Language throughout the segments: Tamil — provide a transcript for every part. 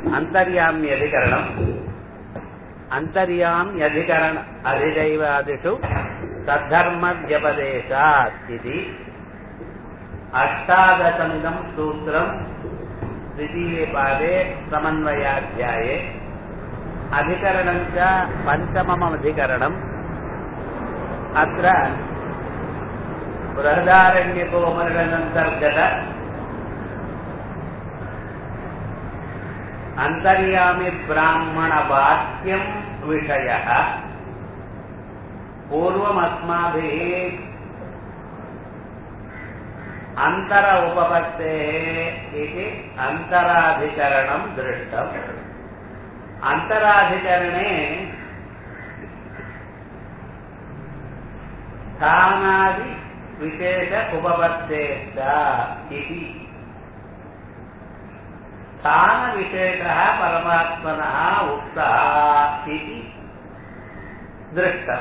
अन्तर्याम्यधिकरणम् अन्तर्याम्यधिकरण अधिदैवादिषु तद्धर्मव्यपदेशात् इति अष्टादशमिदम् सूत्रम् द्वितीये पादे समन्वयाध्याये अधिकरणम् च पञ्चममधिकरणम् अत्र बृहदारण्यकोमरणन्तर्गत अन्तर्यामि ब्राह्मणवाक्यम् विषयः पूर्वमस्माभिः अन्तर उपपत्तेः इति अन्तराधिकरणम् दृष्टम् अन्तराधिकरणे स्थानादि विशेष उपपत्तेश्च इति स्थानविशेषः परमात्मनः उक्तः इति दृष्टम्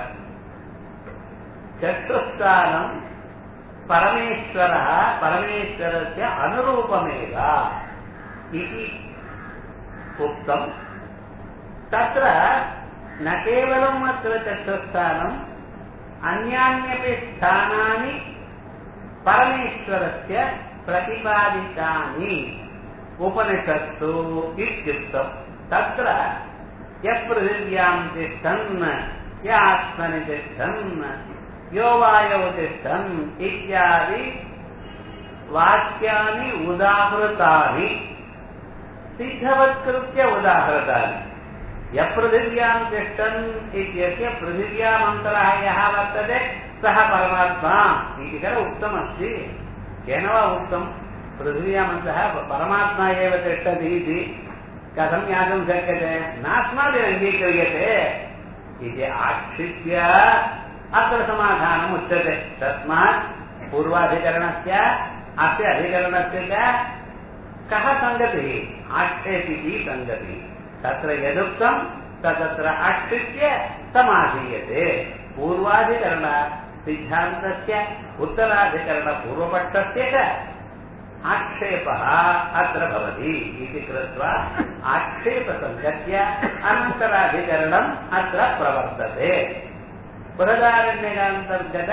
चतुस्थानम् परमेश्वरः परमेश्वरस्य अनुरूपमेव इति उक्तम् तत्र न केवलम् अत्र चतुस्थानम् अन्यान्यपि स्थानानि परमेश्वरस्य प्रतिपादितानि उपनिषत्सु इत्युक्तम् तत्र यः पृथिव्याम् तिष्ठन् य आत्मनि तिष्ठन् यो वायौ तिष्ठन् इत्यादि वाक्यानि उदाहृतानि सिद्धवत्कृत्य उदाहृतानि यः पृथिव्याम् तिष्ठन् इत्यस्य पृथिव्यामन्तरः यः वर्तते सः परमात्मा इति खलु उक्तमस्ति केन वा उक्तम् पृथिव्यामन्तः परमात्मा एव तिष्ठति इति कथं ज्ञातुं शक्यते नास्माभिः अङ्गीक्रियते इति आक्षिप्य अत्र समाधानम् उच्यते तस्मात् पूर्वाधिकरणस्य अस्य अधिकरणस्य च कः सङ्गतिः आक्षेपिकी सङ्गतिः तत्र यदुक्तं तत्र आक्षिप्य समाधीयते पूर्वाधिकरण सिद्धान्तस्य उत्तराधिकरणपूर्वपक्षस्य च आक्षेपः अत्र भवति इति कृत्वा आक्षेपसङ्गत्य अनन्तराधिकरणम् अत्र प्रवर्तते बृहदारण्यकान्तर्गत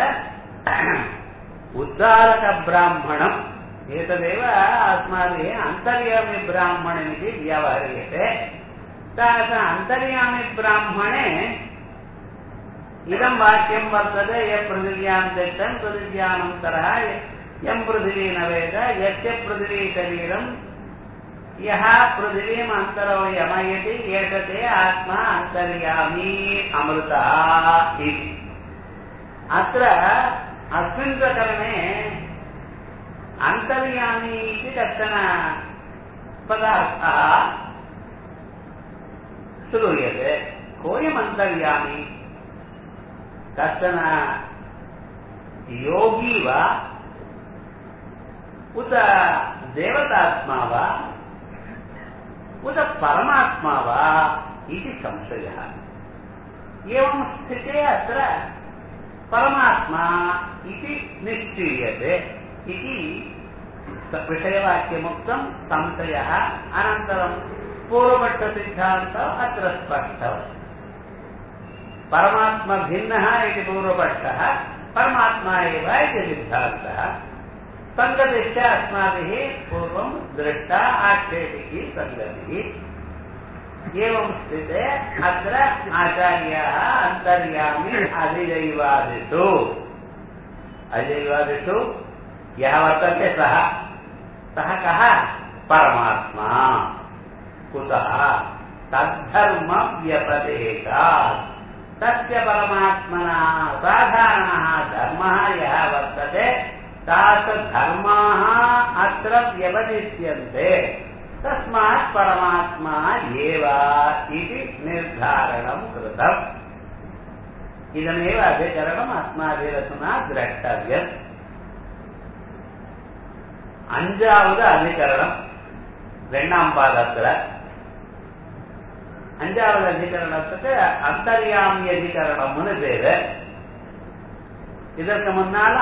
उद्दारकब्राह्मणम् एतदेव अस्माभिः अन्तर्यामिब्राह्मणमिति व्यवह्रियते तास अन्तर्यामिब्राह्मणे इदं वाक्यं वर्तते यः पृथिव्यां तिष्ठन् पृथिव्यानन्तरः यं पृथिवी न वेद यस्य पृथिवी शरीरं यः पृथिवीम् अन्तरो यमयति एष ते आत्मा अन्तर्यामी अमृतः इति अत्र अस्मिन् प्रकरणे अन्तर्यामी इति कश्चन पदार्थः श्रूयते कोऽयम् अन्तर्यामी कश्चन योगी वा उत देवतात्मा वा उत परमात्मा वा इति संशयः एवं स्थिते अत्र परमात्मा इति निश्चीयते इति विषयवाक्यमुक्तं संशयः अनन्तरं पूर्वपक्षसिद्धान्तम् अत्र स्पष्टः परमात्मा भिन्नः इति पूर्वपक्षः परमात्मा एव इति सिद्धान्तः सङ्गतिश्च अस्माभिः पूर्वं दृष्टा आक्षेपिकी सङ्गतिः एवं स्थिते अत्र आचार्याः अन्तर्यामि अधिदैवादिषु अधिदैवादिषु यः वर्तते सः सः कः परमात्मा कुतः तद्धर्मव्यपदेशात् तस्य परमात्मना साधारणः धर्मः यः वर्तते तादृशधर्माः अत्र व्यपदिश्यन्ते तस्मात् परमात्मा एव इति निर्धारणं कृतम् इदमेव अधिकरणम् अस्माभिरसुना द्रष्टव्यम् அஞ்சாவது அதிகரணம் ரெண்டாம் பாதத்துல அஞ்சாவது அதிகரணத்துக்கு அந்தர்யாமி அதிகரணம்னு பேரு இதற்கு முன்னால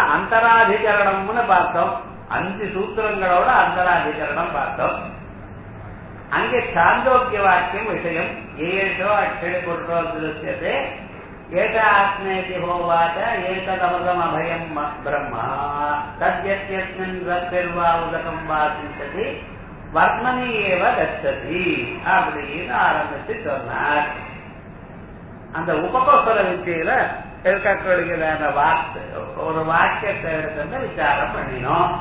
அந்தராதிகரணம்னு பார்த்தோம் அஞ்சு சூத்திரங்களோட அந்தராதிகரணம் பார்த்தோம் அங்கே சாந்தோக்கிய வாக்கியம் விஷயம் ஏஷோ அக்ஷய புருஷோ திருஷ்யதே ஏக ஆத்மேதி ஹோவாச்ச ஏகதமதம் அபயம் பிரம்மா தத்யஸ்மின் ரத்திர்வா உலகம் வா சிந்ததி வர்மணி ஏவ கச்சதி அப்படின்னு ஆரம்பிச்சு சொன்னார் அந்த உபகோசல வித்தியில இருக்கக்கூடிய அந்த வாக்கு ஒரு வாக்கியத்தை எடுத்து விசாரம் பண்ணினோம்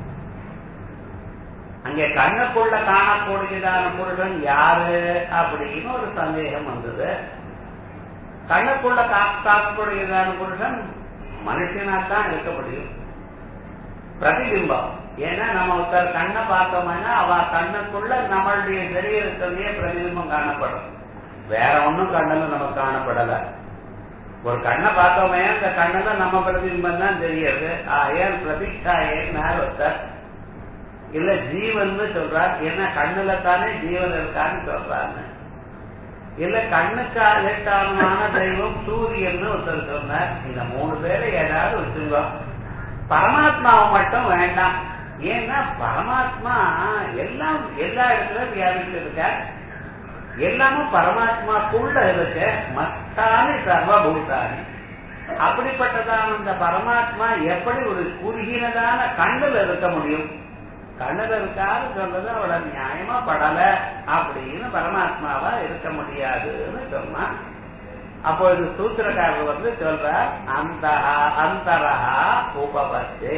அங்கே கண்ணுக்குள்ள காணக்கூடியதான புருஷன் யாரு அப்படின்னு ஒரு சந்தேகம் வந்தது கண்ணுக்குள்ள காக்கக்கூடியதான புருஷன் மனுஷனாத்தான் இருக்க முடியும் பிரதிபிம்பம் ஏன்னா நம்ம ஒருத்தர் கண்ணை பார்த்தோம்னா அவ கண்ணுக்குள்ள நம்மளுடைய சரீரத்திலேயே பிரதிபிம்பம் காணப்படும் வேற ஒண்ணும் கண்ணுல நமக்கு காணப்படல ஒரு கண்ணை பார்த்தோமே அந்த கண்ணுல நம்ம பிரதிபிம்பம் தான் தெரியுது ஆயர் பிரதிஷ்டாயன் ஒருத்தர் இல்ல ஜீவன் சொல்றார் ஏன்னா கண்ணுல தானே ஜீவன் இருக்கான்னு சொல்றாங்க இல்ல கண்ணுக்கு அழைத்தான தெய்வம் சூரியன் ஒருத்தர் சொன்னார் இந்த மூணு பேரை ஏதாவது வச்சுருவோம் பரமாத்மாவை மட்டும் வேண்டாம் ஏன்னா பரமாத்மா எல்லாம் எல்லா இடத்துலயும் வியாபிச்சு இருக்க எல்லாமும் பரமாத்மாக்குள்ள இருக்கு மத்தானி சர்வபூதானி அப்படிப்பட்டதான அந்த பரமாத்மா எப்படி ஒரு குறுகினதான கண்ணுல இருக்க முடியும் கண்ணுல இருக்காது சொல்றது அவள நியாயமா படல அப்படின்னு பரமாத்மாவா இருக்க முடியாதுன்னு சொன்னா அப்பொழுது சூத்திரக்காரர் வந்து சொல்றார் அந்த அந்தரஹா உபபத்தே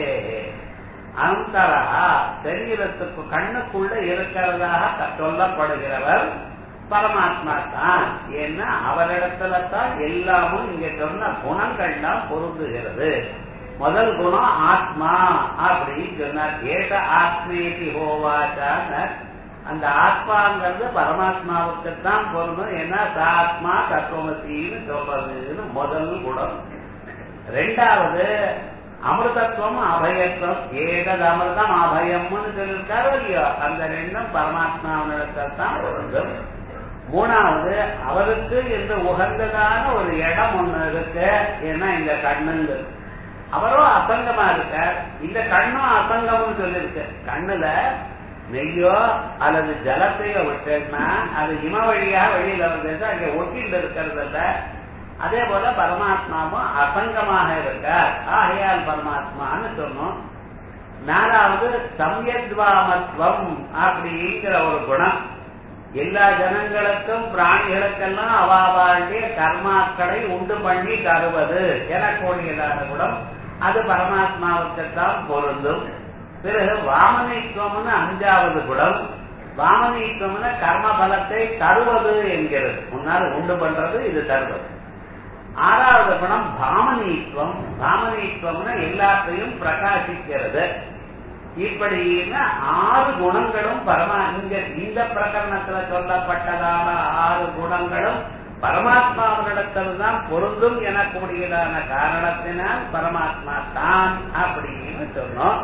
அந்தரஹா சரீரத்துக்கு கண்ணுக்குள்ள இருக்கிறதாக சொல்லப்படுகிறவர் பரமாத்மா தான் ஏன்னா அவரிடத்துல தான் எல்லாமும் இங்க சொன்ன குணங்கள்லாம் பொருந்துகிறது முதல் குணம் ஆத்மா அப்படின்னு சொன்னார் ஏக ஆத்மேதி ஹோவாச்சான அந்த ஆத்மாங்கிறது பரமாத்மாவுக்கு தான் பொருந்தும் ஏன்னா ஆத்மா தத்துவமத்தின்னு சொல்றதுன்னு முதல் குணம் ரெண்டாவது அமிர்தத்துவம் அபயத்துவம் ஏகது அமிர்தம் அபயம்னு சொல்லியிருக்காரு இல்லையோ அந்த ரெண்டும் பரமாத்மாவினிடத்தில் தான் பொருந்தும் மூணாவது அவருக்கு என்று உகந்ததான ஒரு இடம் ஒண்ணு இருக்கு ஏன்னா இந்த கண்ணுங்க அவரும் அசங்கமா இருக்க இந்த கண்ணும் அசங்கம்னு சொல்லியிருக்கு கண்ணுல நெய்யோ அல்லது ஜலத்தையோ விட்டேன்னா அது இம வழியாக வெளியில வந்தது அங்க ஒட்டிட்டு இருக்கிறது இல்ல அதே போல பரமாத்மாவும் அசங்கமாக இருக்கார் ஆகையால் பரமாத்மான்னு சொன்னோம் நாலாவது சம்யத்வாமத்வம் அப்படிங்கிற ஒரு குணம் எல்லா ஜனங்களுக்கும் பிராணிகளுக்கெல்லாம் அவாவாண்டிய கர்மாக்களை உண்டு பண்ணி தருவது எனக்கூடியதான குணம் அது பரமாத்மாவுக்குத்தான் பொருந்தும் பிறகு வாமனித்துவம்னு அஞ்சாவது குணம் வாமனித்துவம்னு கர்ம பலத்தை தருவது என்கிறது முன்னால் உண்டு பண்றது இது தருவது ஆறாவது குணம் பாமனித்துவம் பாமனித்துவம்னு எல்லாத்தையும் பிரகாசிக்கிறது இப்படின்னு ஆறு குணங்களும் பரமா இங்க இந்த பிரகரணத்துல சொல்லப்பட்டதான ஆறு குணங்களும் பரமாத்மாவினிடத்தில் தான் பொருந்தும் எனக்கூடியதான காரணத்தினால் பரமாத்மா தான் அப்படின்னு சொன்னோம்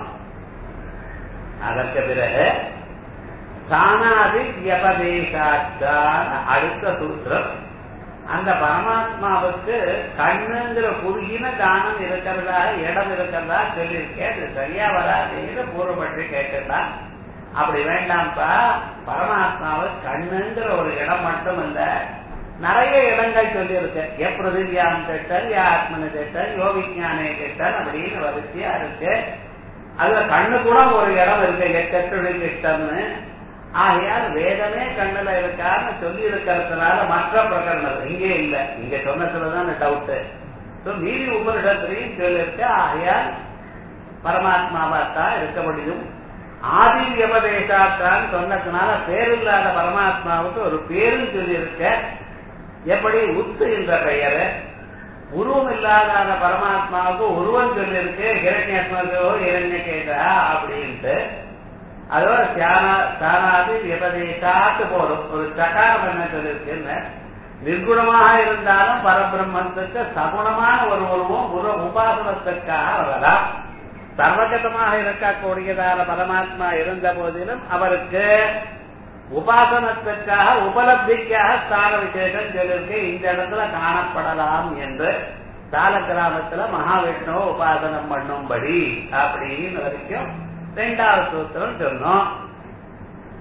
அதற்கு பிறகு தானாதி வியபதேசாச்சான அடுத்த சூத்திரம் அந்த பரமாத்மாவுக்கு கண்ணுங்கிற குறுகின தானம் இருக்கிறதா இடம் இருக்கிறதா சொல்லியிருக்கேன் அது சரியா வராதுன்னு பூர்வப்பட்டு கேட்டுதான் அப்படி வேண்டாம்ப்பா பரமாத்மாவு கண்ணுங்கிற ஒரு இடம் மட்டும் இல்ல நிறைய இடங்கள் சொல்லியிருக்கு எப்பிரதிவியாம் திட்டம் யா ஆத்மன திட்டம் யோ விஜானே திட்டம் அப்படின்னு வரிசையா இருக்கு அதுல கண்ணு கூட ஒரு இடம் இருக்கு எட்டெட்டு திட்டம்னு ஆகையால் வேதமே கண்ணுல இருக்கான்னு சொல்லி இருக்கிறதுனால மற்ற பிரகரணம் இங்கே இல்ல இங்க சொன்னதுலதான் டவுட் மீதி உபரிடத்திலையும் சொல்லியிருக்க ஆகையால் பரமாத்மாவாத்தான் இருக்க முடியும் ஆதி வியபதேசாத்தான் சொன்னதுனால பேரில்லாத பரமாத்மாவுக்கு ஒரு பேரும் சொல்லியிருக்க எப்படி உத்து என்ற பெயர் உருவம் இல்லாத பரமாத்மாவுக்கு உருவம் சொல்லியிருக்கு ஹிரண்யத்மதோ இரண்ய கேட்டா அப்படின்ட்டு அதோட சானாதி விபதேசாத்து போதும் ஒரு சகாரம் என்ன சொல்லியிருக்குன்னு நிர்குணமாக இருந்தாலும் பரபிரம்மத்துக்கு சகுணமான ஒரு உருவம் ஒரு உபாசனத்திற்காக வரலாம் சர்வகதமாக இருக்கக்கூடியதான பரமாத்மா இருந்த போதிலும் அவருக்கு உபாசனத்திற்காக உபலப்திக்காக ஸ்தான விசேஷம் சொல்லியிருக்கு இந்த இடத்துல காணப்படலாம் என்று சால கிராமத்துல மகாவிஷ்ணுவை உபாசனம் பண்ணும்படி அப்படின்னு வரைக்கும் ரெண்டாவது சூத்திரம் சொன்னோம்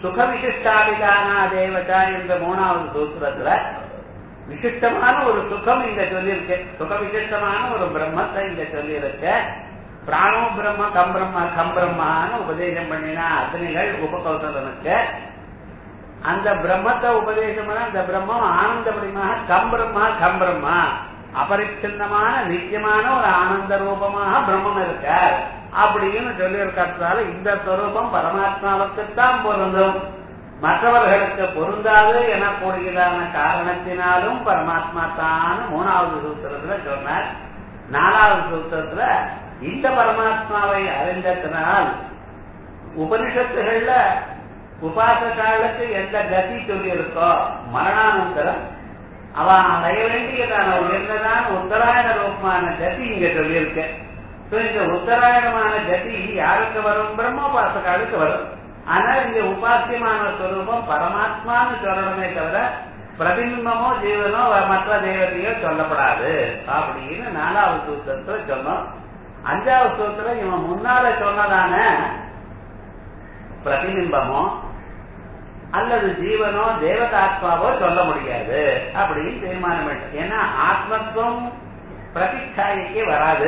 சுக விசிஷ்டாபிதானா தேவதா என்ற மூணாவது சூத்திரத்துல விசிஷ்டமான ஒரு சுகம் இங்க சொல்லியிருக்கு சுக விசிஷ்டமான ஒரு பிரம்மத்தை இங்க சொல்லியிருக்கு பிராணோ பிரம்ம கம் பிரம்ம கம் பிரம்மான்னு உபதேசம் பண்ணினா அக்னிகள் உபகௌசலனுக்கு அந்த பிரம்மத்தை உபதேசம் பண்ண அந்த பிரம்மம் ஆனந்தபடிமாக கம் பிரம்மா கம் பிரம்மா அபரிச்சின்னமான நித்தியமான ஒரு ஆனந்த ரூபமாக பிரம்மம் இருக்கார் அப்படின்னு சொல்லியிருக்கிறதால இந்த ஸ்வரூபம் பரமாத்மாவுக்குத்தான் பொருந்தும் மற்றவர்களுக்கு பொருந்தாது எனக்கூடியதான காரணத்தினாலும் பரமாத்மா தான் மூணாவது சூத்திரத்துல சொன்னார் நாலாவது சூத்திரத்துல இந்த பரமாத்மாவை அறிந்ததனால் உபனிஷத்துகள்ல உபாசகாலுக்கு எந்த கதி சொல்லியிருக்கோ மரணானந்தரம் அவன் அடைய வேண்டியதான உயர்ந்ததான உத்தராயண ரூபமான கதி இங்க சொல்லியிருக்க இந்த உத்தராயணமான கதி யாருக்கு வரும் பிரம்மோபாசகாலுக்கு வரும் ஆனா இங்க உபாசியமான ஸ்வரூபம் பரமாத்மான்னு சொல்லணுமே தவிர பிரதிபிம்பமோ ஜீவனோ மற்ற தேவதையோ சொல்லப்படாது அப்படின்னு நாலாவது சூத்திரத்துல சொன்னோம் அஞ்சாவது சூத்திரம் இவன் முன்னால சொன்னதான பிரதிபிம்பமோ அல்லது ஜீவனோ தேவதாத்மாவோ சொல்ல முடியாது அப்படின்னு தீர்மானம் பண்ணு ஏன்னா ஆத்மத்துவம் பிரதிஷ்டாய்க்கு வராது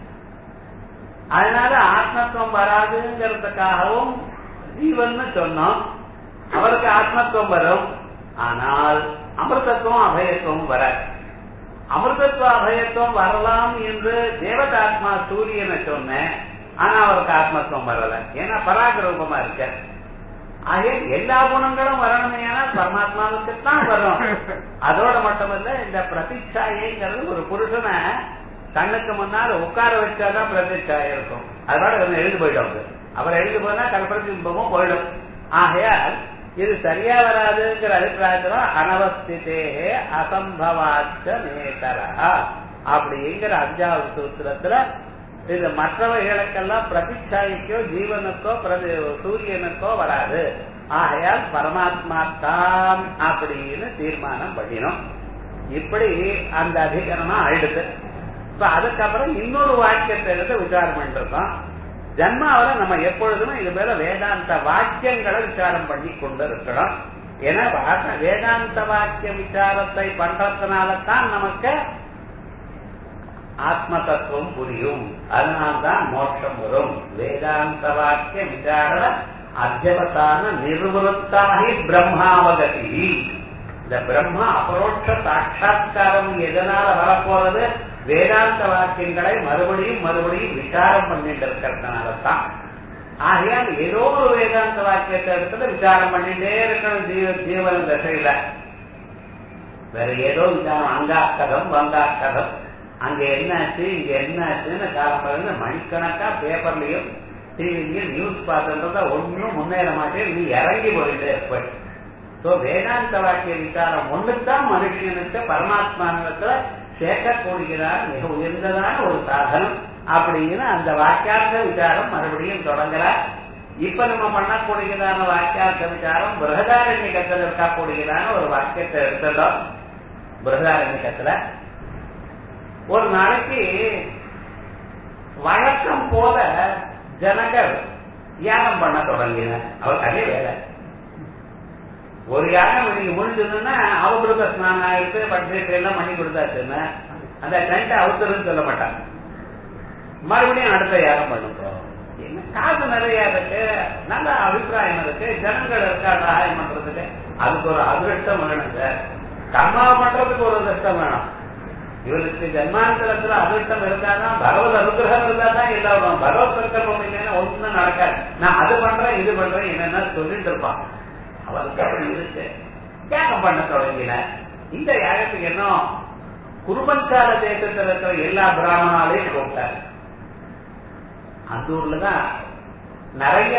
அதனால ஆத்மத்துவம் வராதுங்கிறதுக்காகவும் ஜீவன் சொன்னோம் அவருக்கு ஆத்மத்துவம் வரும் ஆனால் அமிர்தத்துவம் அபயத்துவம் வராது அமிர்தத்துவ அபயத்துவம் வரலாம் என்று தேவதாத்மா சூரியனை சொன்னேன் ஆனா அவருக்கு ஆத்மத்துவம் வரல ஏன்னா பராக்கிரூபமா இருக்க ஆக எல்லா குணங்களும் வரணுமே பரமாத்மாவுக்கு தான் வரும் அதோட மட்டுமல்ல இந்த பிரதிச்சாயைங்கிறது ஒரு புருஷனை கண்ணுக்கு முன்னால் உட்கார வச்சாதான் பிரதிச்சாயம் இருக்கும் அதோட இவங்க எழுந்து போயிடும் அவர் எழுந்து போனா கல்பிரதிபிம்பமும் போயிடும் ஆகையால் இது சரியா வராதுங்கிற அபிப்பிராயத்துல அனவஸ்திதே அசம்பவாச்ச நேதரா அப்படிங்கிற அஞ்சாவது சூத்திரத்துல இது மற்றவைகளுக்கெல்லாம் பிரதிச்சாய்க்கோ ஜீவனுக்கோ பிரதி சூரியனுக்கோ வராது ஆகையால் பரமாத்மா தான் அப்படின்னு தீர்மானம் பண்ணினோம் இப்படி அந்த அதிகரணம் ஆயிடுது இப்ப அதுக்கப்புறம் இன்னொரு வாக்கியத்தை எடுத்து விசாரம் பண்ணிருக்கோம் ஜன்மாவில நம்ம எப்பொழுதுமே இது மேல வேதாந்த வாக்கியங்களை விசாரம் பண்ணி கொண்டு இருக்கணும் ஏன்னா வேதாந்த வாக்கிய விசாரத்தை பண்றதுனால தான் நமக்கு ஆத்ம தத்துவம் புரியும் அதனால்தான் மோட்சம் வரும் வேதாந்த வாக்கிய விசாரண அத்தியவத்தான நிர்வத்தாகி பிரம்மாவகதி இந்த பிரம்மா அபரோட்ச சாட்சா்காரம் எதனால வரப்போறது வேதாந்த வாக்கியங்களை மறுபடியும் மறுபடியும் விசாரம் பண்ணிட்டு இருக்கிறதுனால தான் ஆகையால் ஏதோ ஒரு வேதாந்த வாக்கியத்தை இடத்துல விசாரம் பண்ணிட்டே இருக்கணும் ஜீவ ஜீவன தசையில வேற ஏதோ விசாரம் அங்காக்கதம் வங்காக்கதம் அங்க என்னாச்சு இங்க என்னாச்சுன்னு காலப்பறந்து மணிக்கணக்கா பேப்பர்லயும் டிவிலையும் நியூஸ் பார்த்துன்றத ஒன்னும் முன்னேற மாட்டேன் நீ இறங்கி போயிட்டே இருப்ப சோ வேதாந்த வாக்கிய விசாரம் ஒண்ணுதான் மனுஷனுக்கு பரமாத்மானத்துல சேர்க்கக்கூடியதான மிக உயர்ந்ததான ஒரு சாதனம் அப்படின்னு அந்த வாக்கியார்த்த விசாரம் மறுபடியும் தொடங்கலாம் இப்ப நம்ம பண்ணக்கூடியதான வாக்கியார்த்த விசாரம் பிரகதாரண்யக்கத்தில் இருக்கக்கூடியதான ஒரு வாக்கியத்தை எடுத்ததோம் பிரகதாரண்யக்கத்துல ஒரு நாளைக்கு வழக்கம் போல ஜனங்கள் தியானம் பண்ண தொடங்கினார் அவர் அதே வேலை ஒரு யாகம் இன்னைக்கு முடிஞ்சதுன்னா அவபிருத ஸ்நானம் ஆயிடுத்து பட்ஜெட் எல்லாம் பண்ணி கொடுத்தாச்சுன்னா அந்த டென்ட் அவுத்துறதுன்னு சொல்ல மாட்டாங்க மறுபடியும் அடுத்த யாகம் பண்ணுறோம் என்ன காசு நிறைய இருக்கு நல்ல அபிப்பிராயம் இருக்கு ஜனங்கள் இருக்கா சகாயம் பண்றதுக்கு அதுக்கு ஒரு அதிர்ஷ்டம் வேணும் சார் கர்மா பண்றதுக்கு ஒரு அதிர்ஷ்டம் வேணும் இவருக்கு ஜன்மாந்தரத்துல அதிர்ஷ்டம் இருந்தாதான் பகவத் அனுகிரகம் இருந்தாதான் எல்லாம் பகவத் சங்கல்பம் இல்லைன்னா ஒண்ணும் நடக்காது நான் அது பண்றேன் இது பண்றேன் என்னென்ன சொல்லிட்டு இருப்பான் அவருக்கு அப்படி இருக்கு யாகம் பண்ண தொடங்கின இந்த யாகத்துக்கு என்ன குருபஞ்சால தேசத்துல இருக்கிற எல்லா பிராமணாலையும் கூப்பிட்டாரு அந்த ஊர்லதான் நிறைய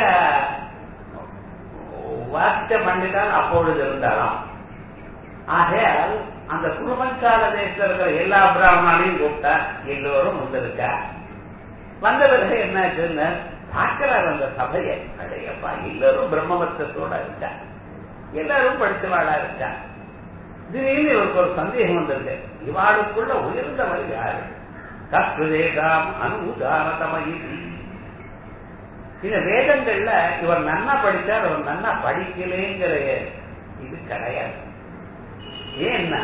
வாக்கிய பண்டிதால் அப்பொழுது இருந்தாராம் ஆகையால் அந்த குருபஞ்சால தேசத்துல இருக்கிற எல்லா பிராமணாலையும் கூப்பிட்டா எல்லோரும் வந்திருக்கா வந்த பிறகு என்னாச்சுன்னு பார்க்கிறார் அந்த சபையை அடையப்பா எல்லாரும் பிரம்மவர்த்தத்தோட இருக்கா எல்லாரும் படித்தவாளா இருக்கா திடீர்னு இவருக்கு ஒரு சந்தேகம் வந்திருக்கு இவாளுக்குள்ள உயர்ந்தவள் யாரு கஸ்துதேகாம் அனுதானதமயி இந்த வேதங்கள்ல இவர் நன்னா படிச்சார் அவர் நன்னா படிக்கலேங்கிற இது கிடையாது ஏன்னா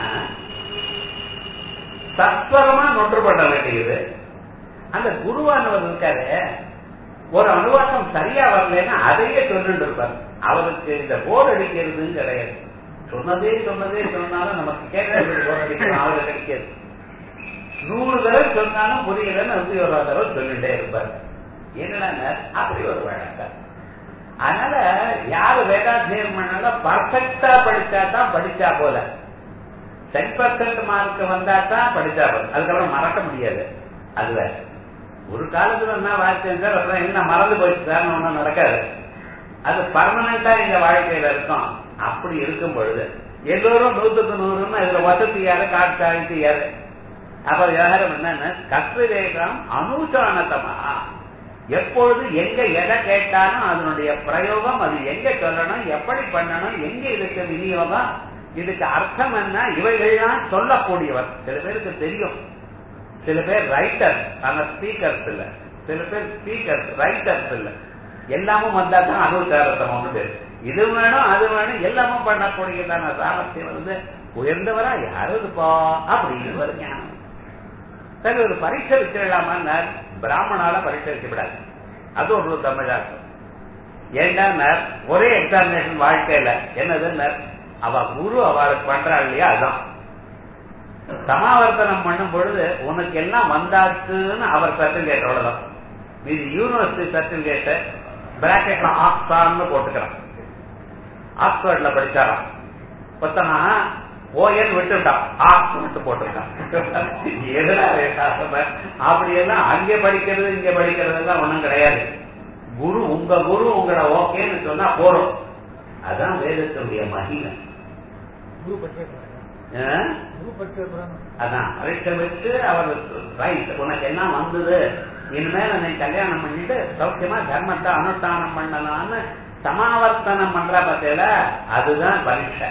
சத்வரமா நொன்று பண்ண வேண்டியது அந்த குருவானவர் இருக்காரு ஒரு அனுவாக்கம் சரியா வரலன்னா அதையே சொல்லிட்டு இருப்பார் அவருக்கு இந்த போர் அடிக்கிறதுன்னு கிடையாது சொன்னதே சொன்னதே சொன்னாலும் நமக்கு கேட்க போர் அடிக்கணும் அவருக்கு கிடைக்காது நூறு தடவை சொன்னாலும் புரியலன்னு நூத்தி ஒரு தடவை சொல்லிட்டே இருப்பார் என்னன்னா அப்படி ஒரு வழக்கம் அதனால யாரு வேதாத்தியம் பண்ணாலும் பர்ஃபெக்டா படிச்சா தான் படிச்சா போல டென் பர்சன்ட் மார்க் வந்தா தான் படிச்சா போல அதுக்கப்புறம் மறக்க முடியாது அது வேற ஒரு காலத்துல என்ன வாய்ச்சேன் சார் அப்புறம் என்ன மறந்து போயிட்டு சார் ஒன்றும் நடக்காது அது பர்மனண்டா எங்க வாழ்க்கையில இருக்கும் அப்படி இருக்கும் பொழுது எல்லோரும் நூத்துக்கு நூறுன்னு இதுல வசதி யாரு காட்சாய்த்து யாரு அப்ப விவகாரம் என்னன்னு கத்விரேகம் அனுசானத்தமா எப்பொழுது எங்க எதை கேட்டாலும் அதனுடைய பிரயோகம் அது எங்க சொல்லணும் எப்படி பண்ணணும் எங்க இதுக்கு விநியோகம் இதுக்கு அர்த்தம் என்ன இவைகள்லாம் சொல்லக்கூடியவர் சில பேருக்கு தெரியும் சில பேர் ரைட்டர் ஆனா ஸ்பீக்கர்ஸ் இல்ல சில பேர் ஸ்பீக்கர்ஸ் ரைட்டர்ஸ் இல்ல எல்லாமும் வந்தா தான் அனுசாரத்தம் ஒன்று இது வேணும் அது வேணும் எல்லாமும் பண்ணக்கூடியதான சாமர்த்தியம் வந்து உயர்ந்தவரா யாருப்பா அப்படின்னு ஒரு ஞானம் சரி ஒரு பரீட்சை வச்சிடலாமா பிராமணால பரீட்சை வச்சுவிடாது அது ஒரு தமிழாக்கம் ஏன்னா ஒரே எக்ஸாமினேஷன் வாழ்க்கையில என்னதுன்னு அவ குரு அவளுக்கு பண்றா இல்லையா அதுதான் சமாவர்த்தனம் பண்ணும் பொழுது உனக்கு எல்லாம் வந்தாச்சுன்னு அவர் சர்டிபிகேட் அவ்வளவுதான் இது யூனிவர்சிட்டி சர்டிபிகேட் பிராக்கெட்ல ஆக்ஸ்பார்ட்னு போட்டுக்கிறான் ஆக்ஸ்போர்ட்ல படிச்சாராம் ஒருத்தனா ஓஎன் விட்டுட்டான் ஆக்ஸ் விட்டு போட்டிருக்கான் அப்படி எல்லாம் அங்கே படிக்கிறது இங்க படிக்கிறது எல்லாம் ஒண்ணும் கிடையாது குரு உங்க குரு உங்களோட ஓகேன்னு சொன்னா போறோம் அதான் வேதத்தினுடைய மகிமை அதான் பரீட்சை வச்சு அவர் ரைட் உனக்கு என்ன வந்தது இனிமேல் நீ கல்யாணம் பண்ணிட்டு சௌக்கியமா தர்மத்தை அனுஷ்டானம் பண்ணலாம்னு சமாவர்த்தனம் பண்ற பத்தியில அதுதான் பரீட்சை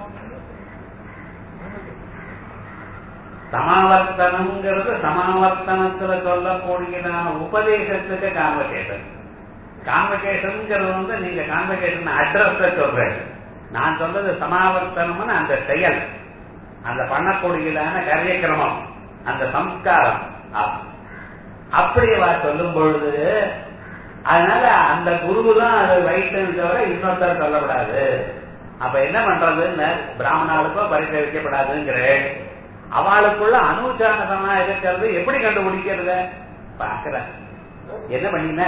சமாவர்த்தனம்ங்கிறது சமாவர்த்தனத்துல சொல்லக்கூடியதான உபதேசத்துக்கு கான்வகேஷன் கான்வகேஷன்ங்கிறது வந்து நீங்க கான்வகேஷன் அட்ரஸ் சொல்றேன் நான் சொல்றது சமாவர்த்தனம்னு அந்த செயல் அந்த பண்ணக்கூடியதான காரியக்கிரமம் அந்த சம்ஸ்காரம் அப்படி சொல்லும் பொழுது அதனால அந்த குரு தான் அது ரைட்டுன்னு தவிர இன்னொருத்தர் சொல்லப்படாது அப்ப என்ன பண்றதுன்னு பிராமணாளுக்கோ பரிசை வைக்கப்படாதுங்கிறேன் அவளுக்குள்ள அனுச்சானதமா இருக்கிறது எப்படி கண்டுபிடிக்கிறது பாக்குற என்ன பண்ணின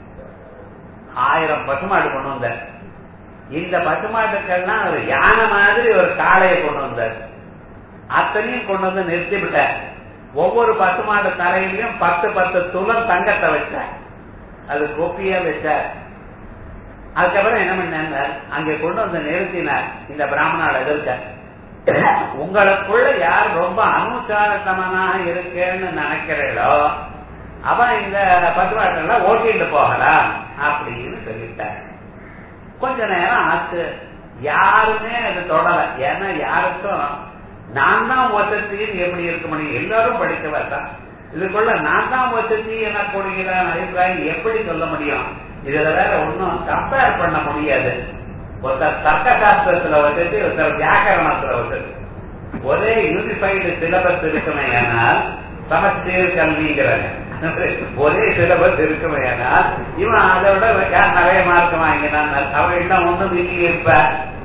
ஆயிரம் பசுமாடு கொண்டு வந்த இந்த பசுமாட்டுக்கள்லாம் ஒரு யானை மாதிரி ஒரு காளையை கொண்டு வந்தார் அத்தனையும் கொண்டு வந்து நிறுத்தி விட்ட ஒவ்வொரு பசுமாடு தலையிலையும் பத்து பத்து துளம் தங்கத்தை வச்ச அது கொப்பியா வச்ச அதுக்கப்புறம் என்ன பண்ணார் அங்க கொண்டு வந்து நிறுத்தினார் இந்த பிராமணால் எதிர்க்க உங்களுக்குள்ள யார் ரொம்ப அனுசாரத்தமனாக இருக்கேன்னு நினைக்கிறீங்களோ அவன் இந்த பசுமாட்டெல்லாம் ஓட்டிட்டு போகலாம் அப்படின்னு சொல்லிட்டார் கொஞ்ச நேரம் ஆச்சு யாருமே அது தொடல ஏன்னா யாருக்கும் நான் தான் வசதின்னு எப்படி இருக்க முடியும் எல்லாரும் படித்தவர் தான் இதுக்குள்ள நான் தான் வசதி என கூடுகிறான் அபிப்பிராயம் எப்படி சொல்ல முடியும் இதுல வேற ஒன்னும் கம்பேர் பண்ண முடியாது ஒருத்தர் தர்க்க சாஸ்திரத்துல வசதி ஒருத்தர் வியாக்கரணத்துல வசதி ஒரே யூனிஃபைடு சிலபஸ் இருக்குமே ஆனால் சமச்சீர் கல்விங்கிறாங்க ஒரே சிலபஸ் இருக்குமே ஆனால் இவன் அதை விட யார் நிறைய மார்க் வாங்கினான் அவன் இன்னும் ஒண்ணும் வீங்கி இருப்ப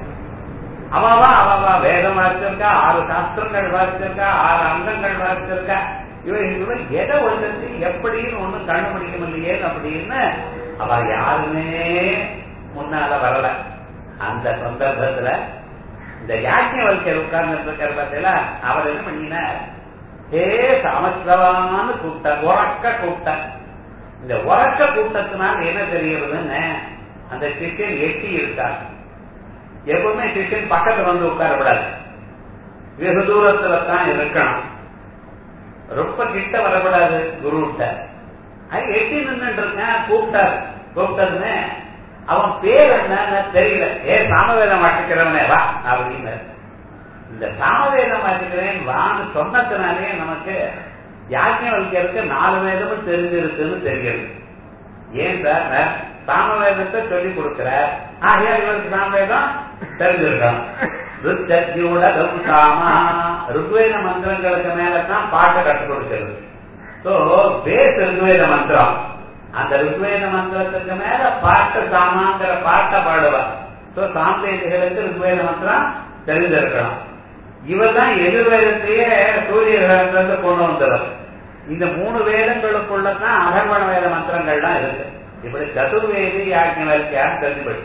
அவவா அவவா வேதம் வாசிச்சிருக்கா ஆறு சாஸ்திரங்கள் வாசிச்சிருக்கா ஆறு அங்கங்கள் வாசிச்சிருக்கா இவன் இவன் எதை ஒழுங்கு எப்படின்னு ஒண்ணும் கண்டுபிடிக்க முடியலையே அப்படின்னு அவ யாருமே முன்னால வரல அந்த சந்தர்ப்பத்துல இந்த யாக்கியவல்யர் உட்கார்ந்து இருக்கிற பார்த்தீங்களா அவர் என்ன பண்ணினார் ஏ சமஸ்தவான்னு கூட்டம் உறக்க கூட்டம் இந்த உறக்க கூட்டத்தினால் என்ன தெரிகிறதுன்னு அந்த சிஷியன் எட்டி இருக்கார் எப்பவுமே சிஷியன் பக்கத்துல வந்து உட்காரக்கூடாது வெகு தூரத்துல தான் இருக்கணும் ரொம்ப கிட்ட வரக்கூடாது குருட்ட அது எட்டி நின்றுட்டு இருக்கேன் கூப்பிட்டார் கூப்பிட்டதுன்னு அவன் பேர் என்னன்னு தெரியல ஏ சாமவேதம் வாசிக்கிறவனே வா அப்படின்னு இந்த சாமவேதம் வாசிக்கிறேன் வான்னு சொன்னதுனாலே நமக்கு யாக்கியம் வைக்கிறதுக்கு நாலு வேதமும் தெரிஞ்சிருக்குன்னு தெரிகிறது ஏன் சார் சாமவேதத்தை சொல்லி கொடுக்கிறார் ஆகையா இவருக்கு சாமவேதம் தெரிஞ்சிருக்கணும் ருத்தத்தியோட சாமா ருக்வேத மந்திரங்களுக்கு மேலதான் பாட்டை கற்றுக் கொடுக்கிறது சோ பேஸ் ருக்வேத மந்திரம் அந்த ருக்வேத மந்திரத்துக்கு மேல பாட்டு சாமாங்கிற பாட்டை பாடுவார் சோ சாம்பேதிகளுக்கு ருக்வேத மந்திரம் தெரிஞ்சிருக்கணும் இவர் தான் எதிர்வேதத்தையே சூரிய வேதத்தை கொண்டு வந்தவர் இந்த மூணு வேதங்களுக்குள்ளதான் அகர்வண வேத மந்திரங்கள்லாம் இருக்கு இப்படி சதுர்வேதி யாக்கியவர்க்கியான்னு தெரிஞ்சுபடி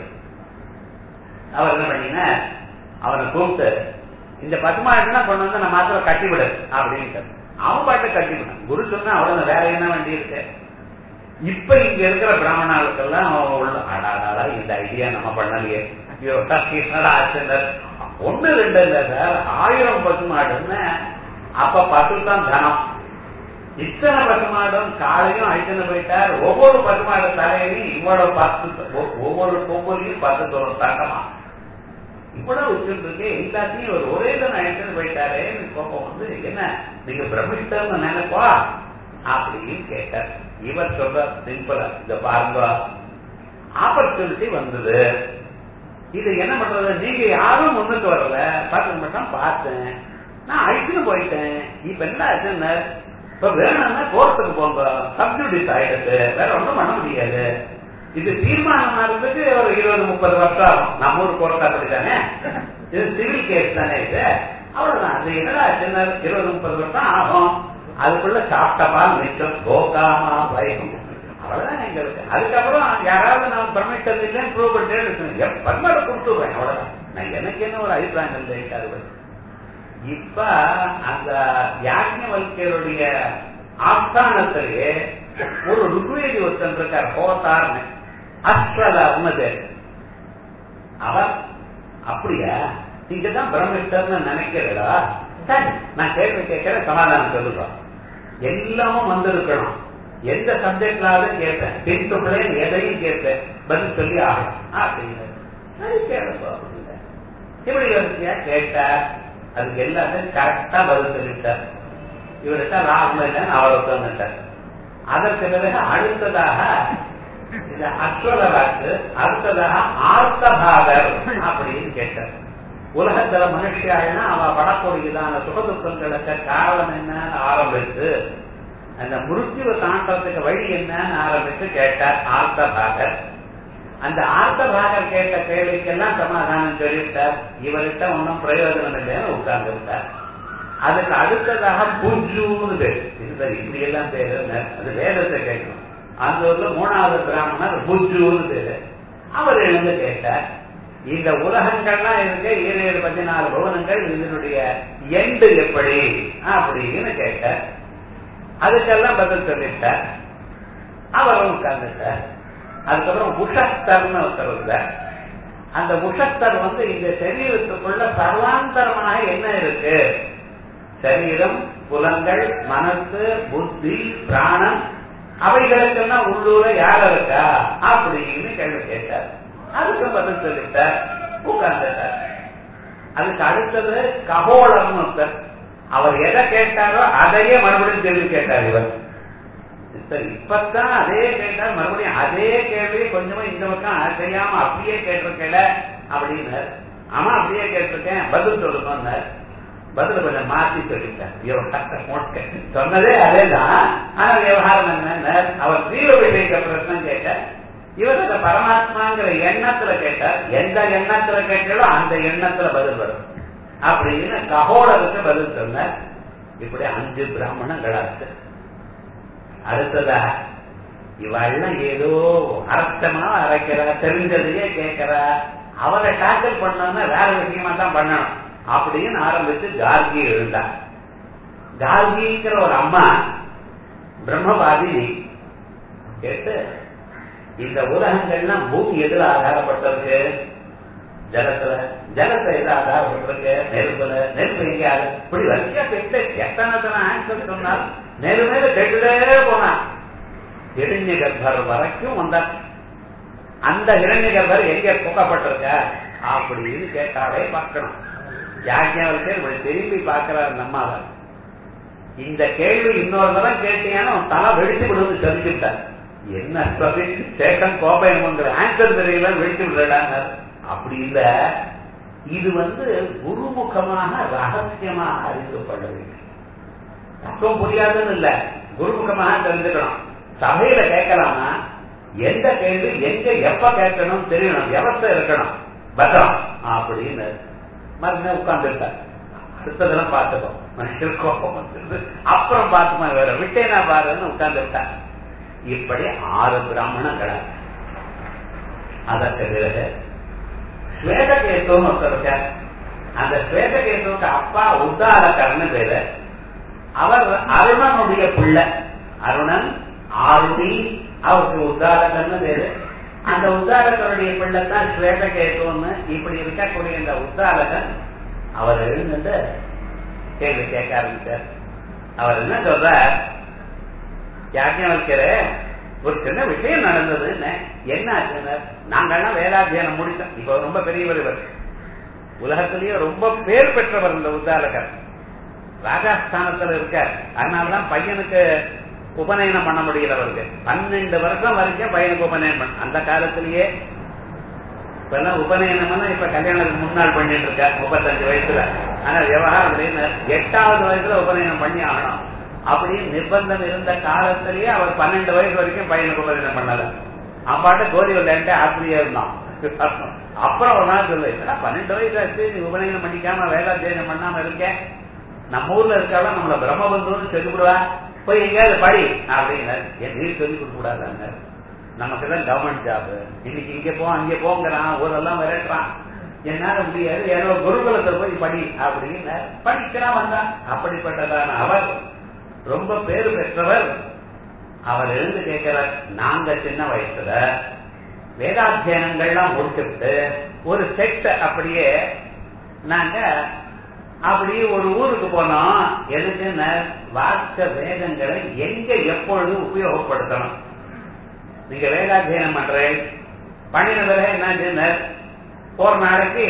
அவர் என்ன பண்ணினா அவனை கூப்பிட்டு இந்த பசுமாடுனா கொண்டு வந்து நம்ம மாத்திரம் கட்டிவிடு அப்படின்ட்டு அவன் பாட்டு கட்டிவிடும் குரு சொன்னா அவ்வளவு வேற என்ன வண்டி இருக்கு இப்ப இங்க இருக்கிற பிராமணர்களுக்கெல்லாம் உள்ள அடாடாடா இந்த ஐடியா நம்ம பண்ணலையே ஐயோ என்னடா ஆச்சுனர் ஒண்ணு ரெண்டு இல்ல சார் ஆயிரம் பசுமாடுன்னு அப்ப பசு தான் தனம் இத்தனை பசுமாடும் காலையும் அழிச்சுன்னு போயிட்டார் ஒவ்வொரு பசுமாடு தலையிலையும் இவ்வளவு பத்து ஒவ்வொரு கொம்புலையும் பத்து தோறும் தங்கமா இவ்வளவு வச்சிருக்கு எல்லாத்தையும் ஒரு ஒரே தான் அழிச்சுன்னு போயிட்டாரே கோபம் வந்து என்ன நீங்க பிரமிஷ்டம் நினைப்பா அப்படின்னு கேட்டார் இவர் சொல்ற சிம்பிளா இந்த பாருங்க ஆப்பர்ச்சுனிட்டி வந்தது இது என்ன பண்றது நீங்க யாரும் முன்னுக்கு வரல பார்த்து மட்டும் பார்த்தேன் நான் அழிச்சுன்னு போயிட்டேன் இப்ப என்ன ஆச்சுன்னு இப்ப வேணும்னா கோர்ட்டுக்கு போங்க சப்ஜூடிஸ் ஆயிடுது வேற ஒன்றும் பண்ண முடியாது இது தீர்மானம் ஆகிறதுக்கு ஒரு இருபது முப்பது வருஷம் ஆகும் நம்ம ஊர் கோர்ட் அப்படித்தானே இது சிவில் கேஸ் தானே இது அவ்வளவுதான் அது என்னடா சின்ன இருபது முப்பது வருஷம் ஆகும் அதுக்குள்ள சாப்பிட்டப்பா மிச்சம் கோகாமா பயம் அவ்வளவுதான் எங்களுக்கு அதுக்கப்புறம் யாராவது நான் பர்மிஷன் இல்லைன்னு ப்ரூவ் பண்ணிட்டே இருக்கணும் பர்மாட கொடுத்துருவேன் அவ்வளவுதான் நான் எனக்கு என்ன ஒரு அபிப்பிராயம் இல்லை அது இப்ப அந்த யாஜ்ஞவல்யருடைய ஆஸ்தானத்திலேயே ஒரு ருக்வேதி ஒருத்தன் இருக்கார் ஹோதார்னு அஸ்வல உமது அவர் அப்படியா நீங்க தான் பிரமிஷ்டர்னு நினைக்கிறதா சரி நான் கேள்வி கேட்கிற சமாதானம் சொல்லுறோம் எல்லாமும் வந்திருக்கணும் எந்த சப்ஜெக்ட்லாவது கேட்பேன் பின்துகளே எதையும் கேட்பேன் பதில் சொல்லி ஆகும் அப்படின்னு சரி கேளுங்க இப்படி வரிசையா கேட்டார் அதுக்கு எல்லாத்தையும் கரெக்டா பதில் சொல்லிட்டார் இவர்கிட்ட லாபம் இல்லைன்னு அவர் உட்கார்ந்துட்டார் அதற்கு பிறகு அடுத்ததாக இந்த அஸ்வலராக்கு அடுத்ததாக ஆர்த்தபாகர் அப்படின்னு கேட்டார் உலகத்துல மனுஷியாயினா அவ படக்கூடியதான சுகதுக்கங்களுக்கு காரணம் என்னன்னு ஆரம்பித்து அந்த முருத்திவ தாண்டத்துக்கு வழி என்னன்னு ஆரம்பித்து கேட்டார் ஆர்த்தபாகர் அந்த ஆர்த்தபாகர் கேட்ட கேள்விக்கெல்லாம் சமாதானம் சொல்லிவிட்டார் இவர்கிட்ட ஒன்றும் பிரயோஜனம் இல்லைன்னு உட்கார்ந்து விட்டார் அதுக்கு அடுத்ததாக புஜ்ஜுன்னு பேர் இது சரி இப்படி எல்லாம் பேரு அது வேதத்தை கேட்கணும் அந்த ஊர்ல மூணாவது பிராமணர் புஜ்ஜுன்னு பேரு அவர் எழுந்து கேட்டார் இந்த உலகங்கள்லாம் இருக்கு ஈரேழு பதினாலு பவனங்கள் இதனுடைய எண்டு எப்படி அப்படின்னு கேட்டார் அதுக்கெல்லாம் பதில் சொல்லிட்டார் அவரும் உட்கார்ந்துட்டார் அதுக்கப்புறம் உஷஸ்தர்னு ஒருத்தர் இருந்தார் அந்த உஷஸ்தர் வந்து இந்த சரீரத்துக்குள்ள சர்வாந்தரமாக என்ன இருக்கு சரீரம் புலங்கள் மனசு புத்தி பிராணம் அவைகளுக்கெல்லாம் உள்ளூர யார் இருக்கா அப்படின்னு கேள்வி கேட்டார் அதுக்கு பதில் சொல்லிட்டார் உட்கார்ந்துட்டார் அதுக்கு அடுத்தது கபோளம் ஒருத்தர் அவர் எதை கேட்டாரோ அதையே மறுபடியும் கேள்வி கேட்டார் இவர் சரி இப்பதான் அதே கேட்டார் மறுபடியும் அதே கேள்வி கொஞ்சமா இந்த பக்கம் தெரியாம அப்படியே கேட்டிருக்கல அப்படின்னு ஆமா அப்படியே கேட்டிருக்கேன் பதில் சொல்லுங்க பதில் கொஞ்சம் மாத்தி சொல்லிட்டேன் சொன்னதே அதேதான் ஆனா விவகாரம் என்ன அவர் தீவிர விஷயக்க பிரச்சனை கேட்ட இவர் அந்த பரமாத்மாங்கிற எண்ணத்துல கேட்டார் எந்த எண்ணத்துல கேட்டாலோ அந்த எண்ணத்துல பதில் வரும் அப்படின்னு ககோடருக்கு பதில் சொன்னார் இப்படி அஞ்சு பிராமணங்களாச்சு அடுத்ததாக இவெல்லாம் ஏதோ அரசமா அரைக்கிறா தெரிஞ்சதையே கேட்கிறா அவரை டாக்கல் பண்ணோம்னா வேற விஷயமா தான் பண்ணணும் அப்படின்னு ஆரம்பிச்சு கார்கி எழுந்தார் கார்கிங்கிற ஒரு அம்மா பிரம்மவாதினி கேட்டு இந்த உலகங்கள்லாம் பூமி எதுல ஆதாரப்பட்டிருக்கு ஜலத்துல ஜலத்துல எது ஆதாரப்பட்டிருக்கு நெருப்புல நெருப்பு எங்கேயாரு இப்படி வரிசையா கேட்டு எத்தனை ஆன்சர் சொன்னார் மேலும் மேலும் கேட்டுட்டே போனான் இளைஞ கர்ப்பர் வரைக்கும் வந்தார் அந்த இளைஞ கர்ப்பர் எங்க புக்கப்பட்டிருக்க அப்படின்னு கேட்டாலே பார்க்கணும் யாக்கியாவுக்கு இப்படி திரும்பி பார்க்கிறார் நம்மால இந்த கேள்வி இன்னொரு தரம் கேட்டீங்கன்னா தலை வெடிச்சு விடுவது தெரிஞ்சுட்டார் என்ன சொல்லி சேட்டன் கோபயம்ங்கிற ஆன்சர் தெரியல வெடிச்சு விடுறாங்க அப்படி இல்ல இது வந்து குருமுகமாக ரகசியமாக அறிந்து கொள்ள வேண்டும் தத்துவம் புரியாதுன்னு இல்ல குருமுகமாக தெரிஞ்சுக்கணும் சபையில கேட்கலாமா எந்த கேள்வி எங்க எப்ப கேட்கணும் தெரியணும் வியவஸ்தை இருக்கணும் பத்திரம் அப்படின்னு மறுபடியும் உட்கார்ந்துருக்கார் அடுத்ததெல்லாம் பார்த்துக்கோ மனுஷன் கோபம் வந்துருது அப்புறம் பார்த்துமா வேற விட்டேனா பாருன்னு உட்கார்ந்துருக்கார் இப்படி ஆறு பிராமணங்களை அதற்கு பிறகு ஸ்வேதகேத்துவம் ஒருத்தர் இருக்கார் அந்த ஸ்வேதகேத்துவுக்கு அப்பா உத்தாரக்கர்னு பேரு அவர் அருணனுடைய பிள்ளை அருணன் ஆருணி அவருக்கு உத்தாரகர்னு பேரு அந்த உத்தாரகருடைய பிள்ளை தான் ஸ்வேதகேத்துவம்னு இப்படி இருக்கக்கூடிய இந்த உத்தாரகன் அவர் எழுந்துட்டு கேள்வி கேட்க ஆரம்பிச்சார் அவர் என்ன சொல்ற யாக்கியவல்கிற ஒரு சின்ன விஷயம் நடந்ததுன்னு என்ன ஆச்சுன்னு நாங்கள்லாம் வேதாத்தியானம் முடித்தோம் இப்ப ரொம்ப பெரியவர் இவர் உலகத்திலேயே ரொம்ப பேர் பெற்றவர் இந்த உத்தாலகர் ராஜஸ்தானத்துல இருக்கார் அதனாலதான் பையனுக்கு உபநயனம் பண்ண முடியல அவருக்கு பன்னெண்டு வருஷம் வரைக்கும் பையனுக்கு உபநயனம் பண்ண அந்த காலத்திலேயே இப்பெல்லாம் உபநயனம்னா இப்ப கல்யாணத்துக்கு முன்னாள் பண்ணிட்டு இருக்க முப்பத்தஞ்சு வயசுல ஆனா விவகாரம் அப்படின்னு எட்டாவது வயசுல உபநயனம் பண்ணி ஆகணும் அப்படின்னு நிர்பந்தம் இருந்த காலத்திலேயே அவர் பன்னெண்டு வயசு வரைக்கும் பையனுக்கு உபநயனம் பண்ணல அப்பாட்ட கோரி விளையாண்டு ஆசிரியா இருந்தான் அப்புறம் ஒரு நாள் சொல்லு ஏன்னா பன்னெண்டு வயசு ஆச்சு நீ உபநயனம் பண்ணிக்காம வேதாத்தியனம் பண்ணாம இருக்கேன் நம்ம ஊர்ல இருக்காலும் நம்மள பிரம்மபந்துன்னு சொல்லி விடுவா போய் எங்கேயாவது படி அப்படின்னு என் நீர் சொல்லி கொடுக்க கூடாதாங்க நமக்கு தான் கவர்மெண்ட் ஜாப் இன்னைக்கு இங்க போ அங்க போங்கிறான் ஊரெல்லாம் விரட்டுறான் என்னால முடியாது ஏதோ குருகுலத்துல போய் படி அப்படின்னு படிக்கிறான் வந்தான் அப்படிப்பட்டதான அவர் ரொம்ப பேரு பெற்றவர் அவர் எழுந்து கேட்கிறார் நாங்க சின்ன வயசுல வேதாத்தியனங்கள்லாம் முடிச்சுட்டு ஒரு செட் அப்படியே நாங்க அப்படியே ஒரு ஊருக்கு போனோம் எதுக்குன்னு வாக்க வேதங்களை எங்க எப்பொழுது உபயோகப்படுத்தணும் நீங்க வேதாத்தியனம் பண்றேன் பண்ணின பிறகு என்ன போற நாளைக்கு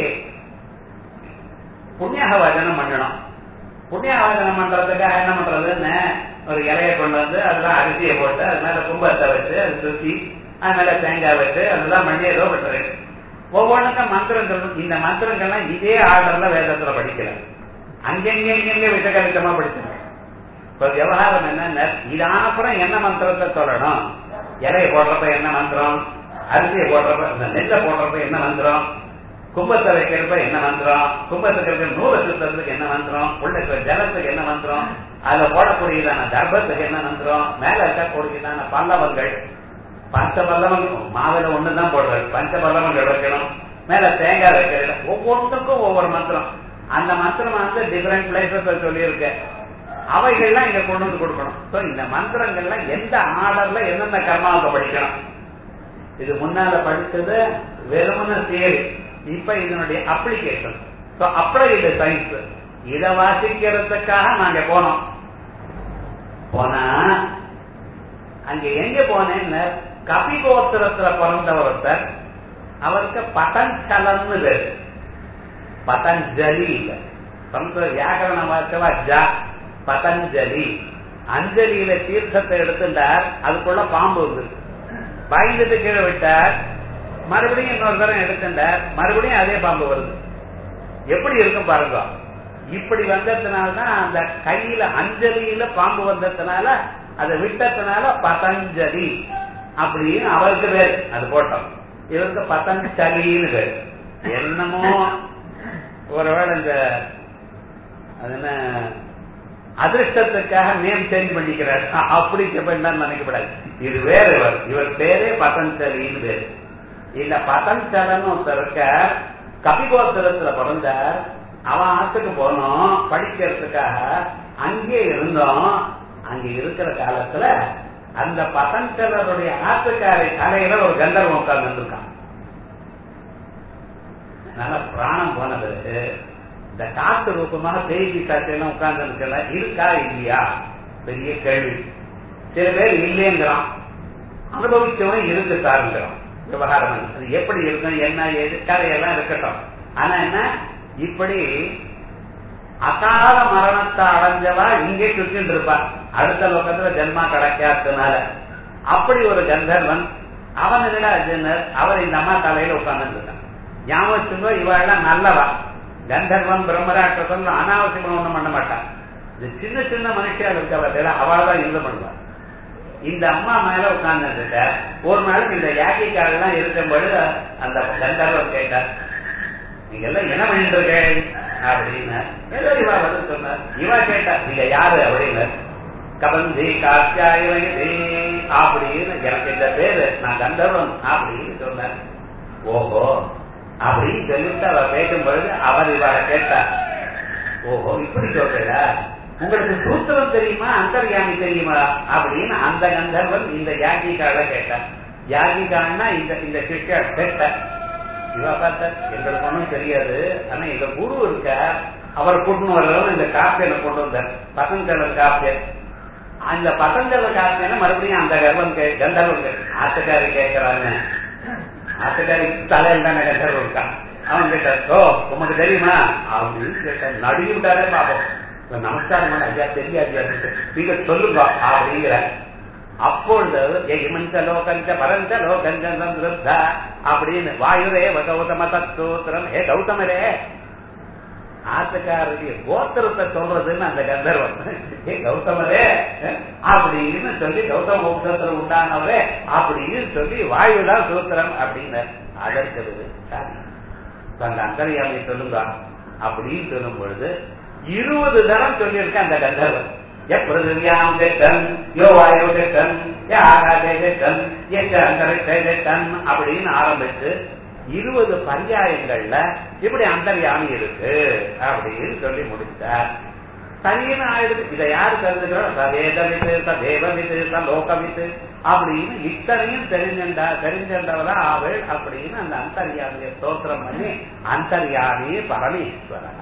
புண்ணியாக வச்சனம் பண்ணணும் புண்ணியாவதனம் பண்றதுக்காக என்ன பண்றதுன்னு ஒரு இலைய கொண்டு வந்து அதெல்லாம் அரிசியை போட்டு அது மேல கும்பத்தை வச்சு அது சுத்தி அது மேல தேங்காய் வச்சு அதெல்லாம் பண்ணி ஏதோ பண்றது ஒவ்வொன்றுக்கும் மந்திரங்கள் இந்த மந்திரங்கள்லாம் இதே ஆர்டர்ல வேதத்துல படிக்கல அங்கெங்க எங்கெங்க விசகலித்தமா படிச்சேன் இப்ப விவகாரம் என்ன இது ஆனப்புறம் என்ன மந்திரத்தை சொல்லணும் இலைய போடுறப்ப என்ன மந்திரம் அரிசியை போடுறப்ப இந்த நெல்லை போடுறப்ப என்ன மந்திரம் கும்பத்தை வைக்கிறப்ப என்ன மந்திரம் கும்பத்துக்கு இருக்கிற நூலை சுத்தத்துக்கு என்ன மந்திரம் உள்ள இருக்கிற ஜலத்துக்கு என்ன மந்திரம் அதுல போடக்கூடியதான தர்ப்பத்துக்கு என்ன மந்திரம் மேல இருக்கக்கூடியதான பல்லவங்கள் பஞ்ச பல்லவங்கள் மாவில ஒண்ணுதான் போடுறது பஞ்ச பல்லவங்கள் வைக்கணும் மேல தேங்காய் வைக்கிறது ஒவ்வொன்றுக்கும் ஒவ்வொரு மந்திரம் அந்த மந்திரம் வந்து டிஃபரெண்ட் பிளேசஸ் சொல்லியிருக்க அவைகள்லாம் இங்க கொண்டு வந்து கொடுக்கணும் சோ இந்த மந்திரங்கள்லாம் எந்த ஆர்டர்ல எந்தெந்த கர்மாவுக்கு படிக்கணும் இது முன்னால படிச்சது வெறுமன தியரி இப்ப இதனுடைய அப்ளிகேஷன் சோ அப்ளைடு சயின்ஸ் இத வாசிக்கிறதுக்காக நாங்க போனோம் போனா அங்க எங்க போனேன்னு கபிகோத்திரத்துல பிறந்தவர் ஒருத்தர் அவருக்கு பதஞ்சலன்னு பேரு பதஞ்சலி இல்ல சம்ஸ்கிருத வியாக்கரண வார்த்தவா ஜா பதஞ்சலி அஞ்சலியில தீர்த்தத்தை எடுத்துட்டார் அதுக்குள்ள பாம்பு இருந்தது பயந்துட்டு கீழே விட்டார் மறுபடியும் இன்னொரு தரம் எடுத்துட்டார் மறுபடியும் அதே பாம்பு வருது எப்படி இருக்கும் பாருங்க இப்படி வந்ததுனாலதான் அந்த கையில அஞ்சலியில பாம்பு வந்ததுனால அதை விட்டதுனால பதஞ்சலி அப்படின்னு அவருக்கு பேர் அது போட்டோம் இவருக்கு பதஞ்சலின்னு பேர் என்னமோ ஒருவேளை இந்த அது என்ன அதிர்ஷ்டத்துக்காக நேம் சேஞ்ச் பண்ணிக்கிறார் அப்படி வேண்டாம் நினைக்கப்படாது இது வேற இவர் இவர் பேரே பதஞ்சலின்னு பேரு இந்த பதஞ்சலன் ஒருத்தர் இருக்க கபிகோத்திரத்துல பிறந்தார் அவன் ஆத்துக்கு போனோம் படிக்கிறதுக்காக அங்கே இருந்தோம் அங்க இருக்கிற காலத்துல அந்த பதஞ்சலருடைய ஆத்துக்காரை தலையில ஒரு கந்தர்வம் உட்கார்ந்து இருக்கான் நல்ல பிராணம் போன பிறகு இந்த காத்து ரூபமாக செய்தி காட்சியெல்லாம் உட்கார்ந்து இருக்கல இருக்கா இல்லையா பெரிய கேள்வி சில பேர் இல்லைங்கிறான் அனுபவிச்சவன் இருக்கு சாருங்கிறான் விவகாரம் அது எப்படி இருக்கும் என்ன ஏது கதையெல்லாம் இருக்கட்டும் ஆனா என்ன இப்படி அகால மரணத்தை அடைஞ்சவா இங்கே சுத்திட்டு இருப்பா அடுத்த லோகத்துல ஜென்மா கிடைக்காததுனால அப்படி ஒரு கந்தர்வன் அவன் என்னடா ஜென்னர் அவர் இந்த அம்மா தலையில உட்கார்ந்து இருக்கான் ஞாபகம் இவாள்லாம் நல்லவா கந்தர்வன் பிரம்மராட்சசன் அனாவசியமா ஒண்ணும் பண்ண மாட்டான் இந்த சின்ன சின்ன மனுஷியா இருக்க பார்த்தா அவள் தான் யூஸ் பண்ணுவான் இந்த அம்மா மேல உட்கார்ந்துட்ட ஒரு நாளுக்கு இந்த யாக்கிக்காரெல்லாம் இருக்கும்போது அந்த கந்தர்வன் கேட்டார் நீங்க எல்லாம் என்ன பண்ணிட்டு இருக்க அப்படின்னு ஏதோ இவா வந்து சொன்னார் இவா கேட்டா நீங்க யாரு அப்படின்னு கபந்தி காத்தியாயி அப்படின்னு எனக்கு இந்த பேரு நான் கந்தர்வன் அப்படின்னு சொன்னார் ஓஹோ அப்படின்னு சொல்லிட்டு அவ கேட்கும் பொழுது அவர் இவரை கேட்டார் ஓஹோ இப்படி சொல்றா உங்களுக்கு சூத்திரம் தெரியுமா அந்தர்யாமி தெரியுமா அப்படின்னு அந்த கந்தர்வன் இந்த யாகிகால கேட்டார் யாகிகான்னா இந்த இந்த சிஷ்யா கேட்ட இவ பார்த்த எங்களுக்கு ஒன்றும் தெரியாது ஆனா எங்க குரு இருக்க அவர் கொண்டு வர்றவங்க இந்த காப்பியனை கொண்டு வந்தார் பதஞ்சலர் காப்பியன் அந்த பதஞ்சல காப்பியனை மறுபடியும் அந்த கர்வம் கே கந்தர்வன் ஆத்துக்காரி கேட்கிறாங்க ஆத்துக்காரி தலையில் தானே கந்தர்வன் இருக்கான் அவன் கேட்டார் ஓ உமக்கு தெரியுமா அப்படின்னு கேட்டார் நடுவிட்டாரே பாப்போம் நமஸ்காரம் ஐயா தெரியாது நீங்க சொல்லுங்க அப்படிங்கிற அப்பொழுது எகிமஞ்ச லோகஞ்ச பரஞ்ச லோகஞ்ச சந்திருத்தா அப்படின்னு வாயுரே கௌதம தத்தோத்திரம் ஏ கௌதமரே ஆத்துக்காரருடைய கோத்திரத்தை சொல்றதுன்னு அந்த கந்தர்வன் ஏ கௌதமரே அப்படின்னு சொல்லி கௌதம வம்சத்துல உண்டானவரே அப்படின்னு சொல்லி வாயுதான் சூத்திரம் அப்படின்னு அதற்கு சாரி அந்த அந்தரியாமை சொல்லுங்க அப்படின்னு சொல்லும் பொழுது இருபது தரம் சொல்லியிருக்க அந்த கந்தர்வன் எப்பிரதிவியாம் திட்டன் யோ வாயோ திட்டன் ய ஆகாதே திட்டன் எங்க அந்தரிக்ஷே திட்டன் அப்படின்னு ஆரம்பிச்சு இருபது பரியாயங்கள்ல இப்படி அந்தர்யாமி இருக்கு அப்படின்னு சொல்லி முடிச்சார் சரியான ஆயிடுது இதை யாரு தெரிஞ்சுக்கிறோம் சவேதவித்து சதேவவித்து சலோகவித்து அப்படின்னு இத்தனையும் தெரிஞ்சண்டா தெரிஞ்சண்டவரா அவள் அப்படின்னு அந்த அந்தர்யாமியை ஸ்தோத்திரம் பண்ணி அந்தர்யாமி பரமேஸ்வரன்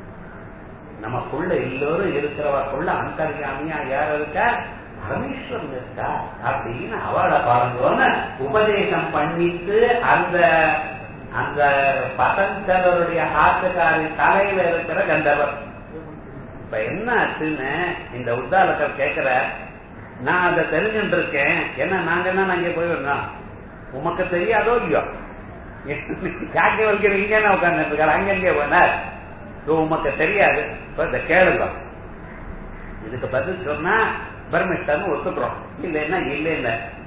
நமக்குள்ள எல்லோரும் இருக்கிறவக்குள்ள அந்தர்யாமியா யார் இருக்கா பரமேஸ்வரன் இருக்கா அப்படின்னு அவளை பாருங்கன்னு உபதேசம் பண்ணிட்டு அந்த அந்த பதஞ்சலருடைய ஆத்துக்காரி தலையில இருக்கிற கந்தவர் இப்ப என்ன ஆச்சுன்னு இந்த உத்தாலக்கர் கேக்குற நான் அதை தெரிஞ்சுட்டு இருக்கேன் என்ன நாங்க என்ன அங்கே போயிடணும் உமக்கு தெரியாதோ இல்லையோ யாக்கே வைக்கிற இங்கே உட்கார்ந்து இருக்காரு அங்கங்கே போனார் உமக்கு தெரியாது இப்ப இந்த கேளுங்க இதுக்கு பதில் சொன்னா பர்மிஷ்டன் ஒத்துக்கிறோம் இல்லைன்னா இல்ல இல்ல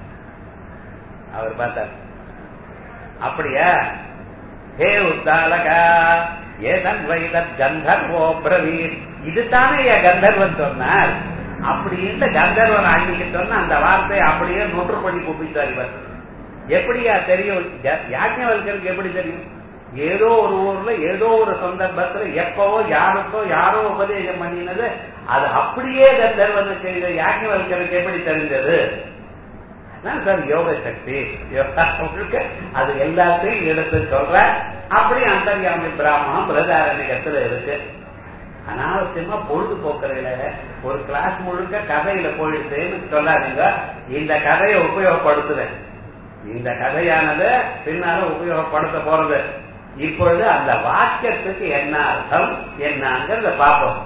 அவர் பார்த்தார் அப்படியா ஹே உத்தாலகா ஏதன் வைதத் கந்தர்வோ பிரவீர் இதுதானே என் கந்தர்வன் சொன்னார் அப்படின்னு கந்தர்வன் அன்னைக்கு சொன்ன அந்த வார்த்தையை அப்படியே நொற்று பண்ணி கூப்பிட்டார் இவர் எப்படியா தெரியும் யாஜ்ஞவல்கருக்கு எப்படி தெரியும் ஏதோ ஒரு ஊர்ல ஏதோ ஒரு சந்தர்ப்பத்துல எப்பவோ யாருக்கோ யாரோ உபதேசம் பண்ணினது அது அப்படியே கந்தர்வன் செய்த யாஜ்ஞவல்கருக்கு எப்படி தெரிஞ்சது சார் யோக சக்தி யோகா அது எல்லாத்தையும் எடுத்து சொல்ற அப்படி அந்தர்யாமி பிராமணம் பிரதாரண்யத்துல இருக்கு அனாவசியமா பொழுதுபோக்குறையில ஒரு கிளாஸ் முழுக்க கதையில போயிடுச்சுன்னு சொல்லாதீங்க இந்த கதையை உபயோகப்படுத்துறேன் இந்த கதையானது பின்னால உபயோகப்படுத்த போறது இப்பொழுது அந்த வாக்கியத்துக்கு என்ன அர்த்தம் என்னங்கிறத பார்ப்போம்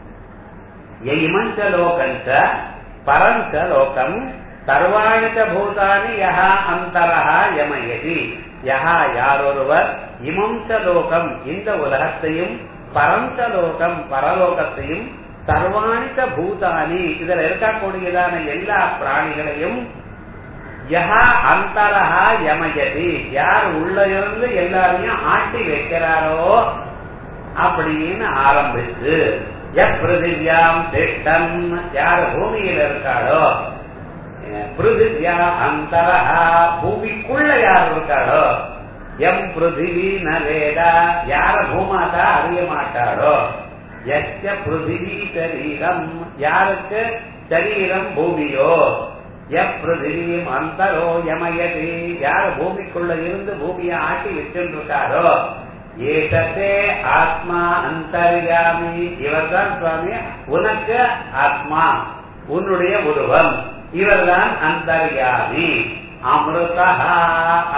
எய்மஞ்ச லோகஞ்ச பரஞ்ச லோகம் சர்வாணித பூதானி யஹா அந்தரஹா யமயதி யஹா யாரொருவர் இமஞ்ச லோகம் இந்த உலகத்தையும் பரஞ்ச லோகம் பரலோகத்தையும் சர்வாணித பூதானி இதுல இருக்கக்கூடியதான எல்லா பிராணிகளையும் யஹா அந்தரஹா யமயதி யார் உள்ள இருந்து எல்லாரையும் ஆட்டி வைக்கிறாரோ அப்படின்னு ஆரம்பிச்சு எப்பிருதிவியாம் திட்டம் யார் பூமியில் இருக்காளோ பிருதிவியா அந்தரஹா பூமிக்குள்ள யார் இருக்காளோ எம் பிருத்திவி நவேதா யார பூமாதா அறிய மாட்டாளோ எச்ச பிருத்திவி சரீரம் யாருக்கு சரீரம் பூமியோ எப்பிருதிவியும் அந்தரோ யமயதி யார் பூமிக்குள்ள இருந்து பூமியை ஆட்டி வச்சுட்டு இருக்காரோ ஏதே ஆத்மா அந்தர்யாமி இவர்தான் சுவாமி உனக்கு ஆத்மா உன்னுடைய உருவம் இவர்தான் அந்தர்யாமி அமிர்தா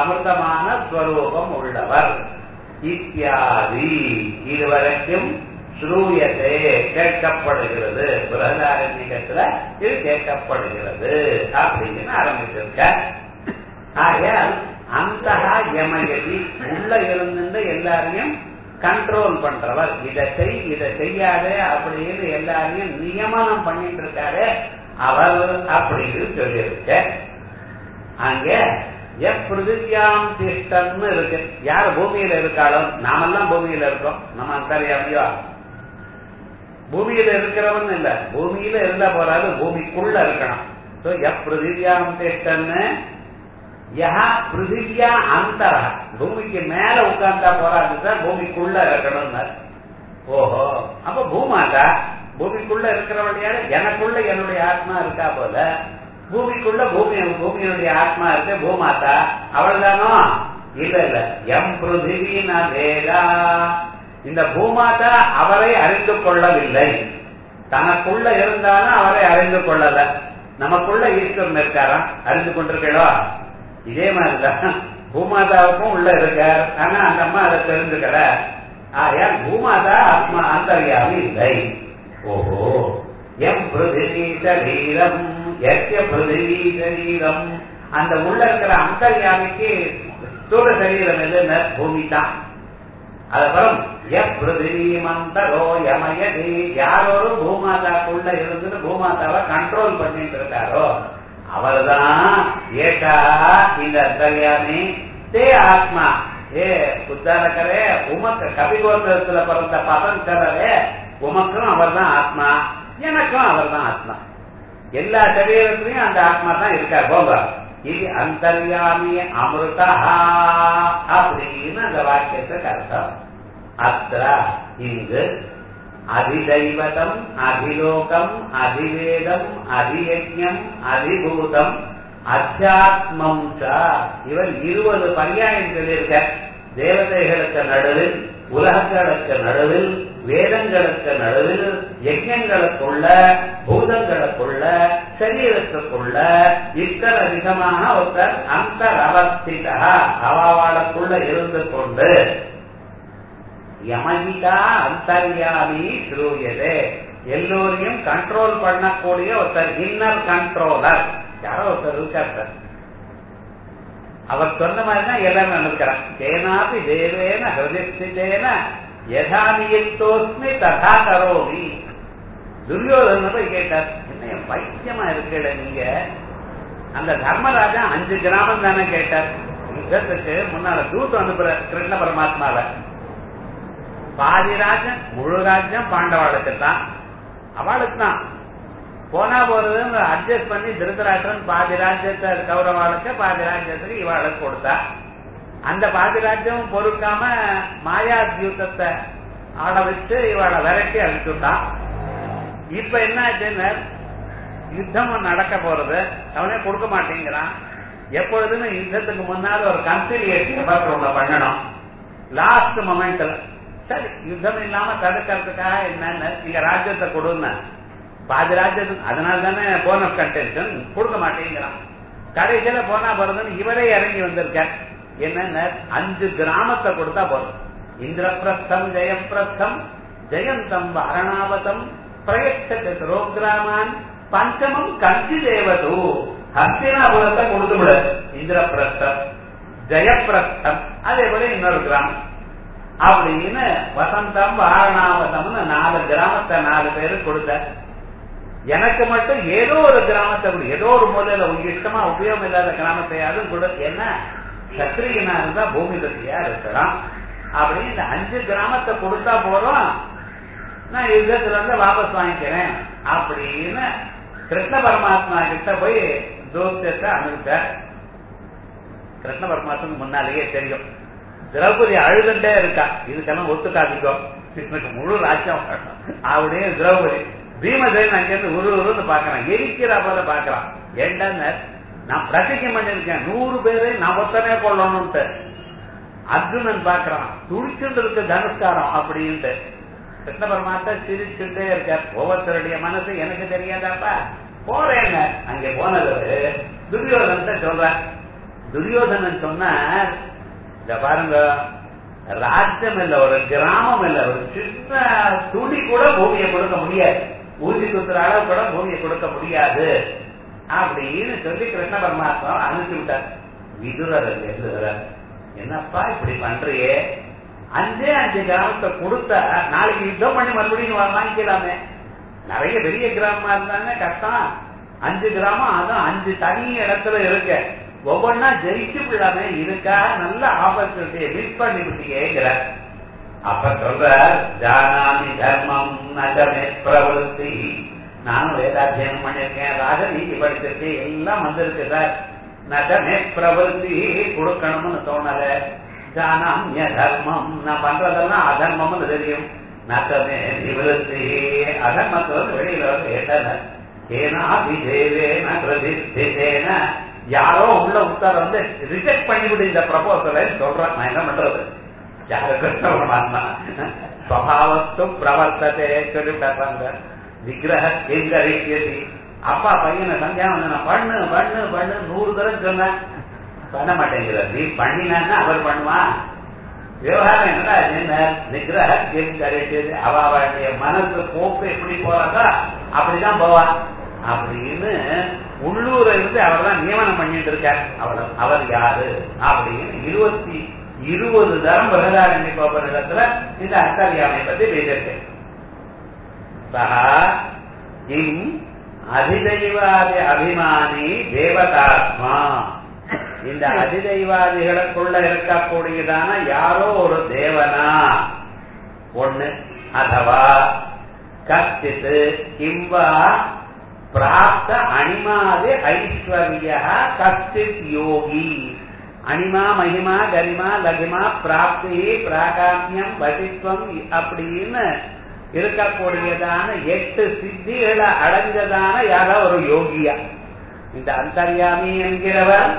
அமிர்தமான ஸ்வரூபம் உள்ளவர் இத்தியாதி இதுவரைக்கும் ஸ்ரூயதே கேட்கப்படுகிறது பிரகதாரண்யத்துல இது கேட்கப்படுகிறது அப்படின்னு ஆரம்பிச்சிருக்க ஆகையால் அந்த யமயதி உள்ள இருந்து எல்லாரையும் கண்ட்ரோல் பண்றவர் இதை செய் இதை செய்யாதே அப்படின்னு எல்லாரையும் நியமனம் பண்ணிட்டு இருக்காரு அவர் அப்படின்னு சொல்லியிருக்க அங்க எப்பிருதியாம் திஷ்டம்னு இருக்கு யார் பூமியில இருக்காளோ நாமெல்லாம் பூமியில இருக்கோம் நம்ம அந்தரியாமையோ பூமியில இருக்கிறவன் இல்ல பூமியில இருந்தா போறாது பூமிக்குள்ள இருக்கணும் சோ எப்பிருதியாம் திஷ்டம்னு யா பிருதிவியா அந்தர பூமிக்கு மேல உட்கார்ந்தா போறாது சார் பூமிக்குள்ள இருக்கணும்னு ஓஹோ அப்ப பூமாதா பூமிக்குள்ள இருக்கிறவழியால எனக்குள்ள என்னுடைய ஆத்மா இருக்கா போல பூமிக்குள்ள பூமி பூமியினுடைய ஆத்மா இருக்கு பூமாதா அவள் தானோ இல்ல இல்ல எம் பிருதிவின வேதா இந்த பூமாதா அவரை அறிந்து கொள்ளவில்லை தனக்குள்ள இருந்தாலும் அவரை அறிந்து கொள்ளல நமக்குள்ள ஈஸ்வரன் இருக்காராம் அறிந்து கொண்டிருக்கோ இதே மாதிரிதான் பூமாதாவுக்கும் உள்ள இருக்கார் ஆனா அந்த அம்மா அதை தெரிஞ்சுக்கல ஆயா பூமாதா ஆத்மா அந்தரியாமி இல்லை ஓஹோ எம் பிருதிவி சரீரம் எத்திய பிருதிவி சரீரம் அந்த உள்ள இருக்கிற அந்தர்யாமிக்கு ஸ்தூல சரீரம் எது பூமி தான் அதுக்கப்புறம் எப்பிருதிவி மந்தரோ யமயதி யாரோரு பூமாதாக்குள்ள இருந்து பூமாதாவை கண்ட்ரோல் பண்ணிட்டு இருக்காரோ அவர்தான் ஏகா இந்த அந்தர்யாமி தே ஆத்மா ஏ உத்தாரக்கரே உமக்கு கவிகோத்திரத்துல பிறந்த பதங்கரே உமக்கும் அவர் தான் ஆத்மா எனக்கும் அவர் தான் ஆத்மா எல்லா சரீரத்திலையும் அந்த ஆத்மா தான் இருக்கார் போங்க இது அந்தர்யாமி அமிர்தா அப்படின்னு அந்த வாக்கியத்துக்கு அர்த்தம் அத்திர இங்கு அதிதைவதம் அதிலோகம் அதிவேதம் அதியஜம் அதிபூதம் அத்தியாத்மம் இவர் இருபது பரியாயம் சொல்லியிருக்க தேவதைகளுக்கு நடுவில் உலகங்களுக்கு நடுவில் வேதங்களுக்கு நடுவில் யஜ்யங்களுக்குள்ள பூதங்களுக்குள்ள சரீரத்துக்குள்ள இத்தனை விதமான ஒருத்தர் அந்த அவஸ்திதா அவாவாளுக்குள்ள இருந்து கொண்டு யமகிதா அந்தர்யாமி ஸ்ரூயதே எல்லோரையும் கண்ட்ரோல் பண்ணக்கூடிய ஒருத்தர் இன்னர் கண்ட்ரோலர் யாரோ ஒருத்தர் இருக்கார் சார் அவர் சொன்ன மாதிரி தான் எல்லாரும் நினைக்கிறான் தேனாபி தேவேன ஹிருதிஸ்திதேன யதா நியுக்தோஸ்மி ததா கரோமி துரியோதன போய் கேட்டார் என்ன வைத்தியமா இருக்கல நீங்க அந்த தர்மராஜா அஞ்சு கிராமம் தானே கேட்டார் யுத்தத்துக்கு முன்னால தூத்து அனுப்புற கிருஷ்ண பரமாத்மாவை பாதி ராஜ்யம் முழு ராஜ்யம் பாண்டவாளுக்கு தான் அவளுக்கு தான் போனா போறது அட்ஜஸ்ட் பண்ணி திருத்தராஷ்டிரன் பாதி ராஜ்யத்தை கௌரவாளுக்கு பாதி ராஜ்யத்துக்கு இவாளுக்கு கொடுத்தா அந்த பாதி ராஜ்யம் பொறுக்காம மாயா யுத்தத்தை ஆட வச்சு இவாளை விரட்டி அழிச்சுட்டான் இப்ப என்ன ஆச்சுன்னு யுத்தம் நடக்க போறது அவனே கொடுக்க மாட்டேங்கிறான் எப்பொழுதுமே யுத்தத்துக்கு முன்னால ஒரு கன்சிலியேஷன் ஒண்ணு பண்ணணும் லாஸ்ட் மொமெண்ட்ல சரி யுத்தம் இல்லாம தடுக்கிறதுக்காக என்னன்னு நீங்க ராஜ்யத்தை கொடுங்க பாதி ராஜ்யத்துக்கு அதனால தானே போனஸ் கண்டென்ஷன் கொடுக்க மாட்டேங்கிறான் கடைசியில போனா போறதுன்னு இவரே இறங்கி வந்திருக்க என்னன்னு அஞ்சு கிராமத்தை கொடுத்தா போதும் இந்திரபிரஸ்தம் ஜெயப்பிரஸ்தம் ஜெயந்தம் வாரணாவதம் பிரயட்சத்தை ரோகிராமான் பஞ்சமம் கஞ்சி தேவது ஹஸ்தினாபுரத்தை கொடுத்து விட இந்திரபிரஸ்தம் ஜெயப்பிரஸ்தம் அதே போல இன்னொரு கிராமம் அப்படின்னு வசந்தம் வாரணாவதம்னு நாலு கிராமத்தை நாலு பேரு கொடுத்த எனக்கு மட்டும் ஏதோ ஒரு கிராமத்தை கொடு ஏதோ ஒரு மூலையில உங்க இஷ்டமா உபயோகம் இல்லாத கிராமத்தையாவது கொடு என்ன சத்திரியனா இருந்தா பூமி தத்தியா இருக்கலாம் அப்படின்னு இந்த அஞ்சு கிராமத்தை கொடுத்தா போதும் நான் யுத்தத்துல இருந்து வாபஸ் வாங்கிக்கிறேன் அப்படின்னு கிருஷ்ண பரமாத்மா கிட்ட போய் தோத்தியத்தை அனுப்பிட்ட கிருஷ்ண பரமாத்மாவுக்கு முன்னாலேயே தெரியும் திரௌபதி அழுதுண்டே இருக்கா இதுக்கெல்லாம் ஒத்துக்காதீங்க கிருஷ்ணனுக்கு முழு ராஜ்யம் அப்படியே திரௌபதி பீமசேன் அங்கிருந்து உரு உருன்னு பாக்குறான் எரிக்கிற போல பாக்குறான் ஏண்டன்னு நான் பிரதிஜை பண்ணிருக்கேன் நூறு பேரை நான் ஒத்தனே கொள்ளணும்ட்டு அர்ஜுனன் பாக்குறான் துடிச்சுட்டு இருக்கு தனுஷ்காரம் அப்படின்ட்டு கிருஷ்ண பரமாத்தா சிரிச்சுட்டே இருக்கார் ஒவ்வொருத்தருடைய மனசு எனக்கு தெரியாதாப்பா போறேன் அங்க போனது துரியோதனத்தை சொல்ற துரியோதனன் சொன்னார் இந்த பாருங்க ராஜ்யம் இல்ல ஒரு கிராமம் இல்ல ஒரு சின்ன துடி கூட பூமியை கொடுக்க முடியாது ஊசி குத்துற அளவு கூட பூமியை கொடுக்க முடியாது அப்படின்னு சொல்லி கிருஷ்ண பரமாத்மா அனுப்பிச்சு விட்டார் விதுரர் எழுதுகிறார் என்னப்பா இப்படி பண்றியே அஞ்சே அஞ்சு கிராமத்தை கொடுத்தா நாளைக்கு யுத்தம் பண்ணி மறுபடியும் வா- வாங்கிக்கலாமே நிறைய பெரிய கிராமமா இருந்தாங்க கஷ்டம் அஞ்சு கிராமம் அதுவும் அஞ்சு தனி இடத்துல இருக்கு ஒவ்வொன்னா ஜெயிச்சு விடாம இதுக்காக நல்ல ஆப்பர்ச்சுனிட்டியை மிஸ் பண்ணி விட்டீங்கிற அப்ப சொல்ற ஜானாமி தர்மம் நகமே பிரவருத்தி நானும் வேதாத்தியனம் பண்ணிருக்கேன் ராஜநீதி படிச்சிருக்கேன் எல்லாம் வந்திருக்கு சார் நகமே பிரவருத்தி கொடுக்கணும்னு தோணல ஜானாமிய தர்மம் நான் பண்றதெல்லாம் அதர்மம்னு தெரியும் நகமே நிவர்த்தி அதர்மத்துல வெளியில வந்து கேட்டன ஏனாபிதேவேன பிரதிஷ்டிதேன யாரோ உள்ள உத்தர வந்து ரிஜெக்ட் பண்ணிவிடு இந்த ப்ரப்போசலை சொல்றேன் நான் என்ன பண்றது யாருக்கு பரமாத்மா ஸ்வபாவஸ்து பிரவர்த்ததே சொல்லிவிட்டாங்க விக்கிரக எங்கரிக்கிறது அப்பா பையனை சந்தியாவந்தனம் பண்ணு பண்ணு பண்ணு நூறு தடவை சொன்னேன் பண்ண மாட்டேங்கிறார் நீ பண்ணினான்னா அவர் பண்ணுவான் விவகாரம் என்னடா என்ன நிகிரக எங்கரிக்கிறது அவ அவளுடைய மனசு போக்கு எப்படி போறாதோ அப்படிதான் போவான் அப்படின்னு உள்ளூரை இருந்து அவர் தான் நியமனம் பண்ணிட்டு இருக்கார் அவர் அவர் யாரு அப்படின்னு இருபத்தி இருபது தரம் பிரகதாரண்ய கோபனிடத்துல இந்த அந்தர்யாமை பத்தி பேசியிருக்கேன் சகா இம் அதிதெய்வாதி அபிமானி தேவதாத்மா இந்த அதிதெய்வாதிகளுக்குள்ள இருக்கக்கூடியதான யாரோ ஒரு தேவனா ஒண்ணு அதவா கச்சித் கிம்பா பிராப்த அனிமாதி ஐஸ்வர்ய கச்சித் யோகி அனிமா மகிமா கரிமா லகிமா பிராப்தி பிராகாமியம் வசித்வம் அப்படின்னு இருக்கக்கூடியதான எட்டு சித்திகளை அடைஞ்சதான யாரோ ஒரு யோகியா இந்த அந்தர்யாமி என்கிறவர்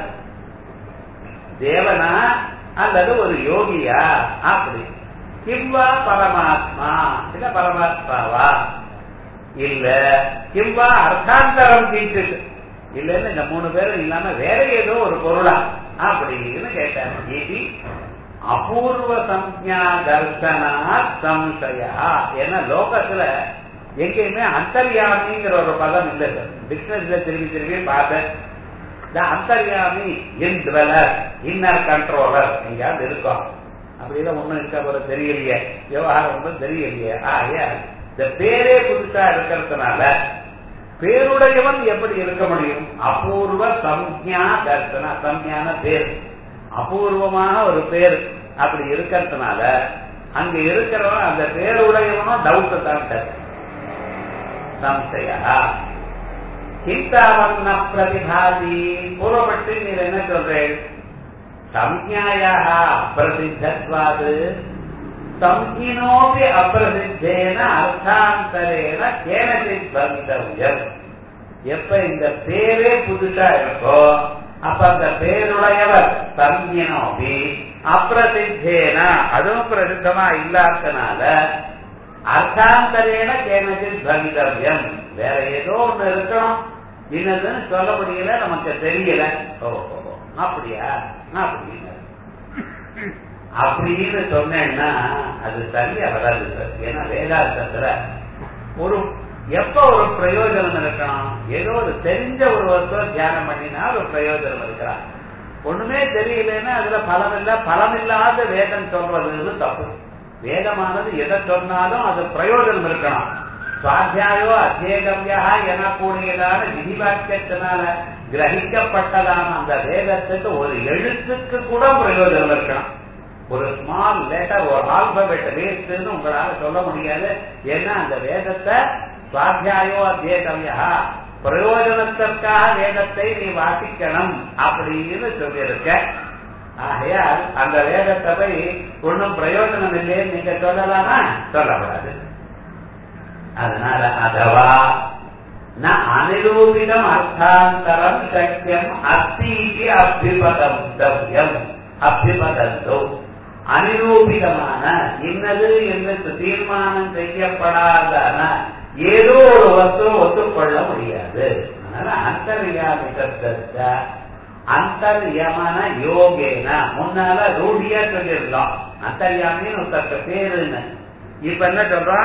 தேவனா அல்லது ஒரு யோகியா அப்படி கிம்வா பரமாத்மா இல்ல பரமாத்மாவா இல்ல கிம்வா அர்த்தாந்தரம் கிஞ்சிட்டு இல்லன்னு இந்த மூணு பேரும் இல்லாம வேற ஏதோ ஒரு பொருளா அப்படின்னு கேட்டாங்க இது அபூர்வ சம்ஞா தர்சனா சம்சயா ஏன்னா லோகத்துல எங்கேயுமே அந்தர்யாமிங்கிற ஒரு பதம் இல்லை சார் டிக்ஷனரியில திரும்பி திரும்பி பார்த்தேன் இந்த அந்தர்யாமி இன் டுவெலர் இன்னர் கண்ட்ரோலர் எங்கேயாவது இருக்கும் அப்படிலாம் ஒண்ணும் இருக்க போல தெரியலையே விவகாரம் ஒன்றும் தெரியலையே ஆகிய இந்த பேரே புதுசா இருக்கிறதுனால பேருடையவன் எப்படி இருக்க முடியும் அபூர்வ சம்ஞா தர்சனா சம்ஞான பேர் அபூர்வமான ஒரு பேர் அப்படி இருக்கிறதுனால அங்க இருக்கிறவன் அந்த பேருடையவனும் டவுட் தான் சார் சம்சயா சிந்தாவண்ண பிரதிபாதி பூர்வப்பட்டு நீர் என்ன சொல்றேன் சம்ஞாயாக அப்பிரசித்தத்வாது சம்ஹினோபி அப்பிரசித்தேன அர்த்தாந்தரேன கேனசித் பவித்தவ்யம் எப்ப இந்த பேரே புதுசா இருக்கோ அப்ப அந்த பேருடையவர் சம்ஹினோபி அப்பிரசித்தேன அதுவும் பிரசித்தமா இல்லாதனால அர்த்தாந்தரேன கேனசித் பவித்தவ்யம் வேற ஏதோ ஒண்ணு இருக்கணும் இன்னதுன்னு சொல்ல முடியல நமக்கு தெரியல ஓ ஓ, ஓ. அப்படியா அப்படின்னு அப்படின்னு சொன்னேன்னா அது சரியா வராது சார் ஏன்னா வேதாந்தத்துல ஒரு எப்ப ஒரு பிரயோஜனம் இருக்கணும் ஏதோ ஒரு தெரிஞ்ச ஒரு வஸ்துவ தியானம் பண்ணினா ஒரு பிரயோஜனம் இருக்கலாம் ஒண்ணுமே தெரியலன்னா அதுல பலம் இல்ல பலம் இல்லாத வேதம் சொல்றது தப்பு வேதமானது எதை சொன்னாலும் அது பிரயோஜனம் இருக்கணும் சுவாத்தியாயோ அத்தியகம்யா எனக்கூடியதான விதிவாக்கியத்தினால கிரகிக்கப்பட்டதான அந்த வேதத்துக்கு ஒரு எழுத்துக்கு கூட பிரயோஜனம் இருக்கணும் ஒரு ஸ்மால் லெட்டர் ஒரு ஆல்பபெட் வேஸ்ட்னு உங்களால சொல்ல முடியாது ஏன்னா அந்த வேதத்தை சுவாத்தியாயோ அத்தியகம்யா பிரயோஜனத்திற்காக வேதத்தை நீ வாசிக்கணும் அப்படின்னு சொல்லியிருக்க ஆகையால் அந்த வேதத்தை போய் ஒன்றும் பிரயோஜனம் இல்லைன்னு நீங்க சொல்லலாமா சொல்லக்கூடாது அதனால அதவா ந அனிரூபிதம் அர்த்தாந்தரம் சக்கியம் அஸ்தீதி அபிபதந்தவ்யம் அபிபதந்தோ அனிரூபிதமான இன்னது என்று தீர்மானம் செய்யப்படாதான ஏதோ ஒரு வஸ்துவை ஒத்துக்கொள்ள முடியாது அதனால அந்தர்யாமித்த அந்தர்யமன யோகேன முன்னால ரூடியா சொல்லியிருந்தோம் அந்தர்யாமின்னு ஒருத்தருக்கு பேருன்னு இப்ப என்ன சொல்றோம்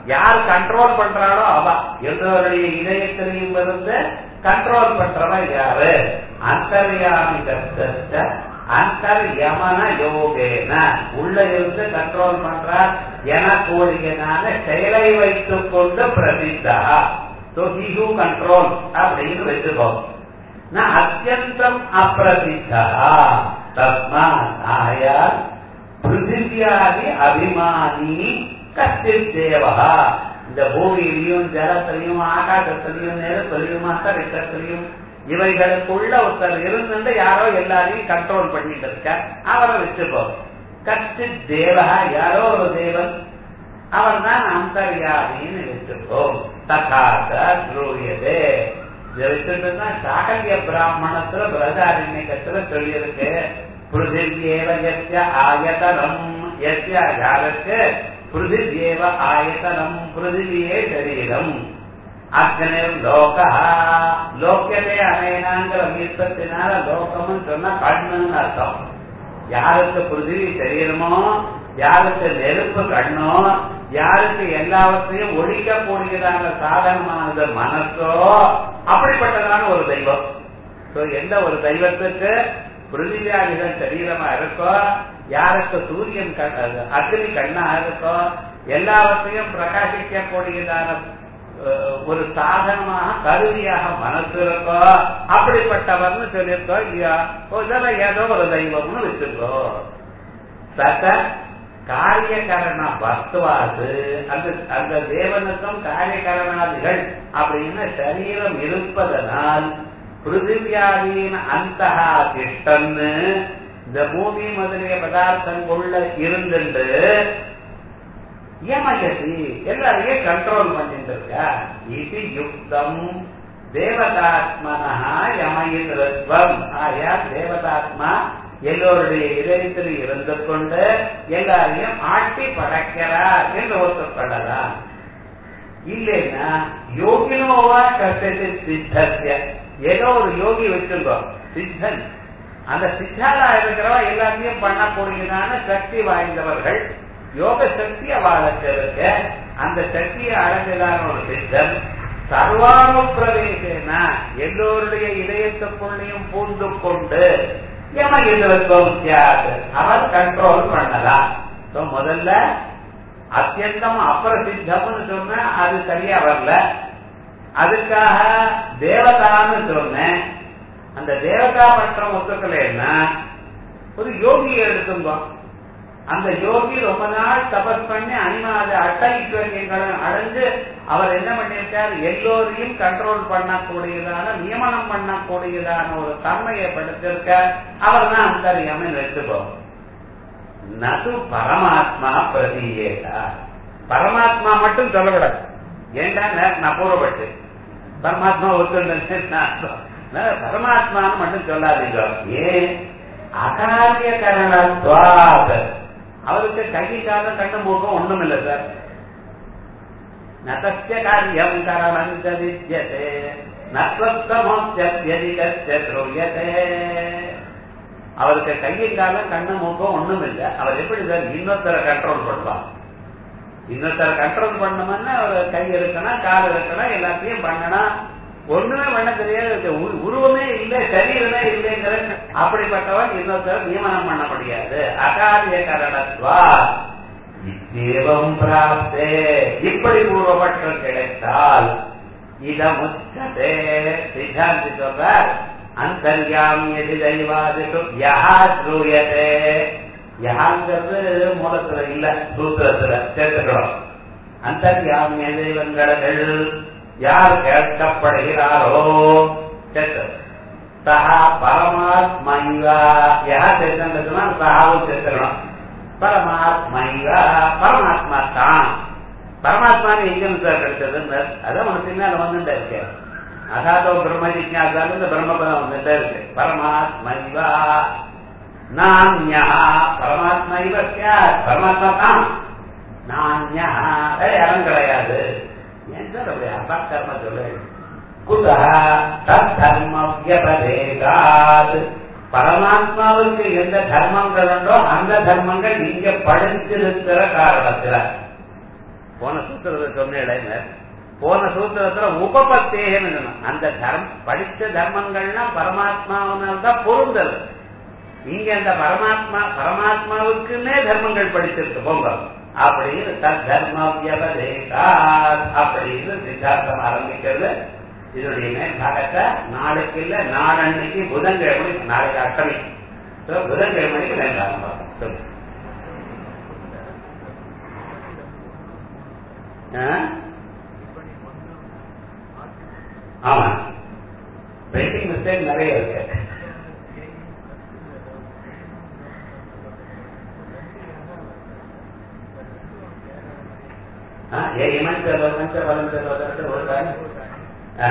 யார் கண்ட்ரோல் பண்றாளோ அவ எல்லோருடைய இதயத்திலையும் இருந்து கண்ட்ரோல் பண்றவன் யாரு அந்தர்யாமி கஷ்ட அந்தர் யமன யோகேன உள்ள இருந்து கண்ட்ரோல் பண்றார் என கூடியனான செயலை வைத்துக் கொண்டு பிரசித்தா ஸோ ஹி ஹூ கண்ட்ரோல் அப்படின்னு வச்சுக்கோ நான் அத்தியந்தம் அப்பிரசித்தா தஸ்மா ஆயால் பிருத்திவியாதி அபிமானி கஷ்டித் தேவா இந்த பூமியிலையும் ஜலத்திலையும் ஆகாசத்திலையும் நெருப்பிலையும் அந்தரிக்கத்திலையும் இவைகளுக்குள்ள ஒருத்தர் இருந்துட்டு யாரோ எல்லாரையும் கண்ட்ரோல் பண்ணிட்டு இருக்க அவரை வச்சுக்கோ கஷ்டித் தேவா யாரோ ஒரு தேவன் அவர் தான் அந்தர்யாமின்னு வச்சுக்கோ தகாத துரோயதே இதை வச்சுட்டு சாகல்ய பிராமணத்துல பிரஜாரண்யத்துல சொல்லியிருக்கு பிருதிவியேவ எஸ்ய ஆயதனம் எஸ்ய யாருக்கு பிருதிவியேவ ஆயதனம் பிருதிவியே சரீரம் அக்னிர் லோக லோக்கியதே அனேனாங்கிற மீட்பத்தினால லோகம்னு சொன்னா கண்ணுன்னு அர்த்தம் யாருக்கு பிருதிவி சரீரமோ யாருக்கு நெருப்பு கண்ணோ யாருக்கு எல்லாவற்றையும் ஒழிக்கக்கூடியதான சாதனமானது மனசோ அப்படிப்பட்டதான ஒரு தெய்வம் சோ எந்த ஒரு தெய்வத்துக்கு பிருத்திவியாதிகள் சரீரமா இருக்கோ யாருக்கு சூரியன் அக்னி கண்ணா இருக்கோ எல்லாவற்றையும் பிரகாசிக்கக்கூடியதான ஒரு சாதனமாக கருவியாக மனசு இருக்கோ அப்படிப்பட்டவர்னு சொல்லியிருக்கோ இதெல்லாம் ஏதோ ஒரு தெய்வம்னு வச்சிருக்கோ சத காரியகரண வஸ்துவாது அந்த அந்த தேவனுக்கும் காரியகரணாதிகள் அப்படின்னு சரீரம் இருப்பதனால் பிருத்திவியாதீன அந்த திஷ்டன்னு இந்த பூமி முதலிய பதார்த்தங்குள்ள இருந்துட்டு ஏமாயசி எல்லாரையும் கண்ட்ரோல் பண்ணிட்டு இருக்கா இது யுக்தம் தேவதாத்மனா யமயித்வம் ஆயா தேவதாத்மா எல்லோருடைய இதயத்தில் இருந்து கொண்டு எல்லாரையும் ஆட்டி படைக்கிறார் என்று ஒத்துக்கொள்ளலாம் இல்லைன்னா யோகினோவா கஷ்டத்தை சித்தத்திய ஏதோ ஒரு யோகி வச்சிருக்கோம் சித்தன் அந்த சித்தாலா இருக்கிறவா எல்லாத்தையும் பண்ணக்கூடியதான சக்தி வாய்ந்தவர்கள் யோக சக்தி அவளுக்கு இருக்கு அந்த சக்தியை அடைஞ்சதான ஒரு சித்தன் சர்வானு பிரவேசேன எல்லோருடைய இதயத்துக்குள்ளேயும் பூந்து கொண்டு அவர் கண்ட்ரோல் பண்ணலாம் முதல்ல அத்தியந்தம் அப்பிரசித்தம்னு சொன்ன அது சரியா வரல அதுக்காக தேவதான்னு சொன்னேன் அந்த தேவதா பற்றம் ஒத்துக்கலைன்னா ஒரு யோகியை எடுத்துங்க அந்த யோகி ரொம்ப நாள் தபஸ் பண்ணி அனிமாத அட்டலிக்குவங்களை அடைஞ்சு அவர் என்ன பண்ணியிருக்கார் எல்லோரையும் கண்ட்ரோல் பண்ணக்கூடியதான நியமனம் பண்ணக்கூடியதான ஒரு தன்மையை படுத்திருக்க அவர் தான் அந்தரியாமல் வச்சுப்போம் நது பரமாத்மா பிரதீயேதா பரமாத்மா மட்டும் சொல்லக்கூடாது ஏண்டா நான் பூர்வப்பட்டு பரமாத்மா ஒத்துழைச்சு பரமாத்மான்னு மட்டும் சொல்லாதீங்க ஏன் அகாரிய கரணத்வாத் அவருக்கு கை காலம் கண்ணு மூக்கம் ஒண்ணும் இல்லை சார் நதஸ்ய காரியம் கரணம் வித்யதே நத்வத்தமோத்யதிகத்யத்ரூயதே அவருக்கு கையும் காலம் கண்ணு மூக்கம் ஒண்ணும் இல்லை அவர் எப்படி சார் இன்னொருத்தரை கண்ட்ரோல் பண்ணுவார் இன்னொருத்தரை கண்ட்ரோல் பண்ணோம்னா அவர் கை இருக்கணும் கால் இருக்கணும் எல்லாத்தையும் பண்ணணும் ஒண்ணுமே பண்ண தெரியாது உருவமே இல்லை சரீரமே இல்லைங்கிற அப்படிப்பட்டவன் இன்னொருத்தர் நியமனம் பண்ண முடியாது அகாரிய கரணத்வா தேவம் பிராப்தே இப்படி பூர்வப்பட்டம் கிடைத்தால் இதமுச்சதே சித்தாந்தி சொல்றார் அந்தர்யாமியதி தெய்வாதிஷு யஹா ஸ்ரூயதே யஹாங்கிறது மூலத்துல இல்ல சூத்திரத்துல சேர்த்துக்கிறோம் அந்தர்யாமிய தெய்வங்கள் யார் கேட்கப்படுகிறாரோ சஹா பரமாத்மைவா யா சேர்த்தா சஹாவும் சேர்த்துக்கணும் பரமாத்மைவா பரமாத்மா தான் பரமாத்மான்னு எங்க சார் கிடைச்சது அதான் உனக்கு பின்னால வந்துட்டே இருக்கு அதாதோ பிரம்ம ஜிஜாசால இந்த பிரம்மபதம் வந்துட்டே இருக்கு பரமாத்மைவா நான்யா பரமாத்மைவ பரமாத்மா தான் நான்யா வேற யாரும் கிடையாது ஏன் சார் அப்படி அபக்கர்ம சொல்லு குதா தர்மவியபதேகாத் பரமாத்மாவுக்கு எந்த தர்மங்கள் உண்டோ அந்த தர்மங்கள் இங்க படித்திருக்கிற காரணத்துல போன சூத்திரத்தை சொன்னேன் போன சூத்திரத்துல உபபத்தேகன்னு சொன்னோம். அந்த தர்ம படிச்ச தர்மங்கள்னா பரமாத்மாவினால் தான் பொருந்தல் இங்க அந்த பரமாத்மா பரமாத்மாவுக்குன்னே தர்மங்கள் படிச்சிருக்கு போங்க அப்படின்னு தத் தர்ம வியபதேசா அப்படின்னு சித்தாந்தம் ஆரம்பிக்கிறது இதனுடைய மேற்பாகத்தை நாளைக்கு இல்ல நாளன்னைக்கு புதன்கிழமை நாளைக்கு அஷ்டமி So, புதன்கிழமைக்கு வேண்டாம் சொல்லு ஆ? ஆமா பிரிண்டிங் மிஸ்டேக் நிறைய இருக்கு ஆ, ஏ இமன் செல்வன் செல்வன் செல்வதற்கு ஒரு காரணம். ஆ.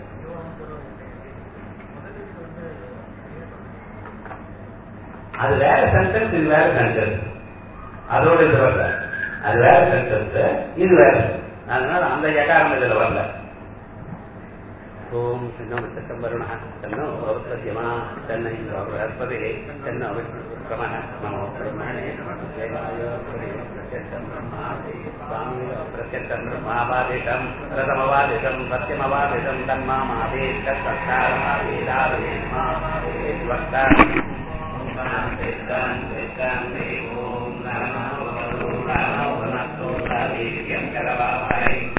அது வேற சென்டென்ஸ் இது வேற சென்டென்ஸ் அதோட இது வரல அது வேற சென்டென்ஸ் இது வேற அதனால அந்த யகாரம் இதுல வரல ஓம் தன்னோ வித்தம்பருண தன்னோ பவத்யமா தன்னை பிரகஸ்பதி தன்னோ விஷ்ணுக்கிரம நமோ பிரம்மணே நமோ தேவாய பிரத்யட்சம் பிரம்மாதி சுவாமி பிரத்யட்சம் பிரம்மாவாதிஷம் ரதமவாதிஷம் சத்யமவாதிஷம் தன்மாமாவே தத்தாரமாவேதாவே மாவே வக்தா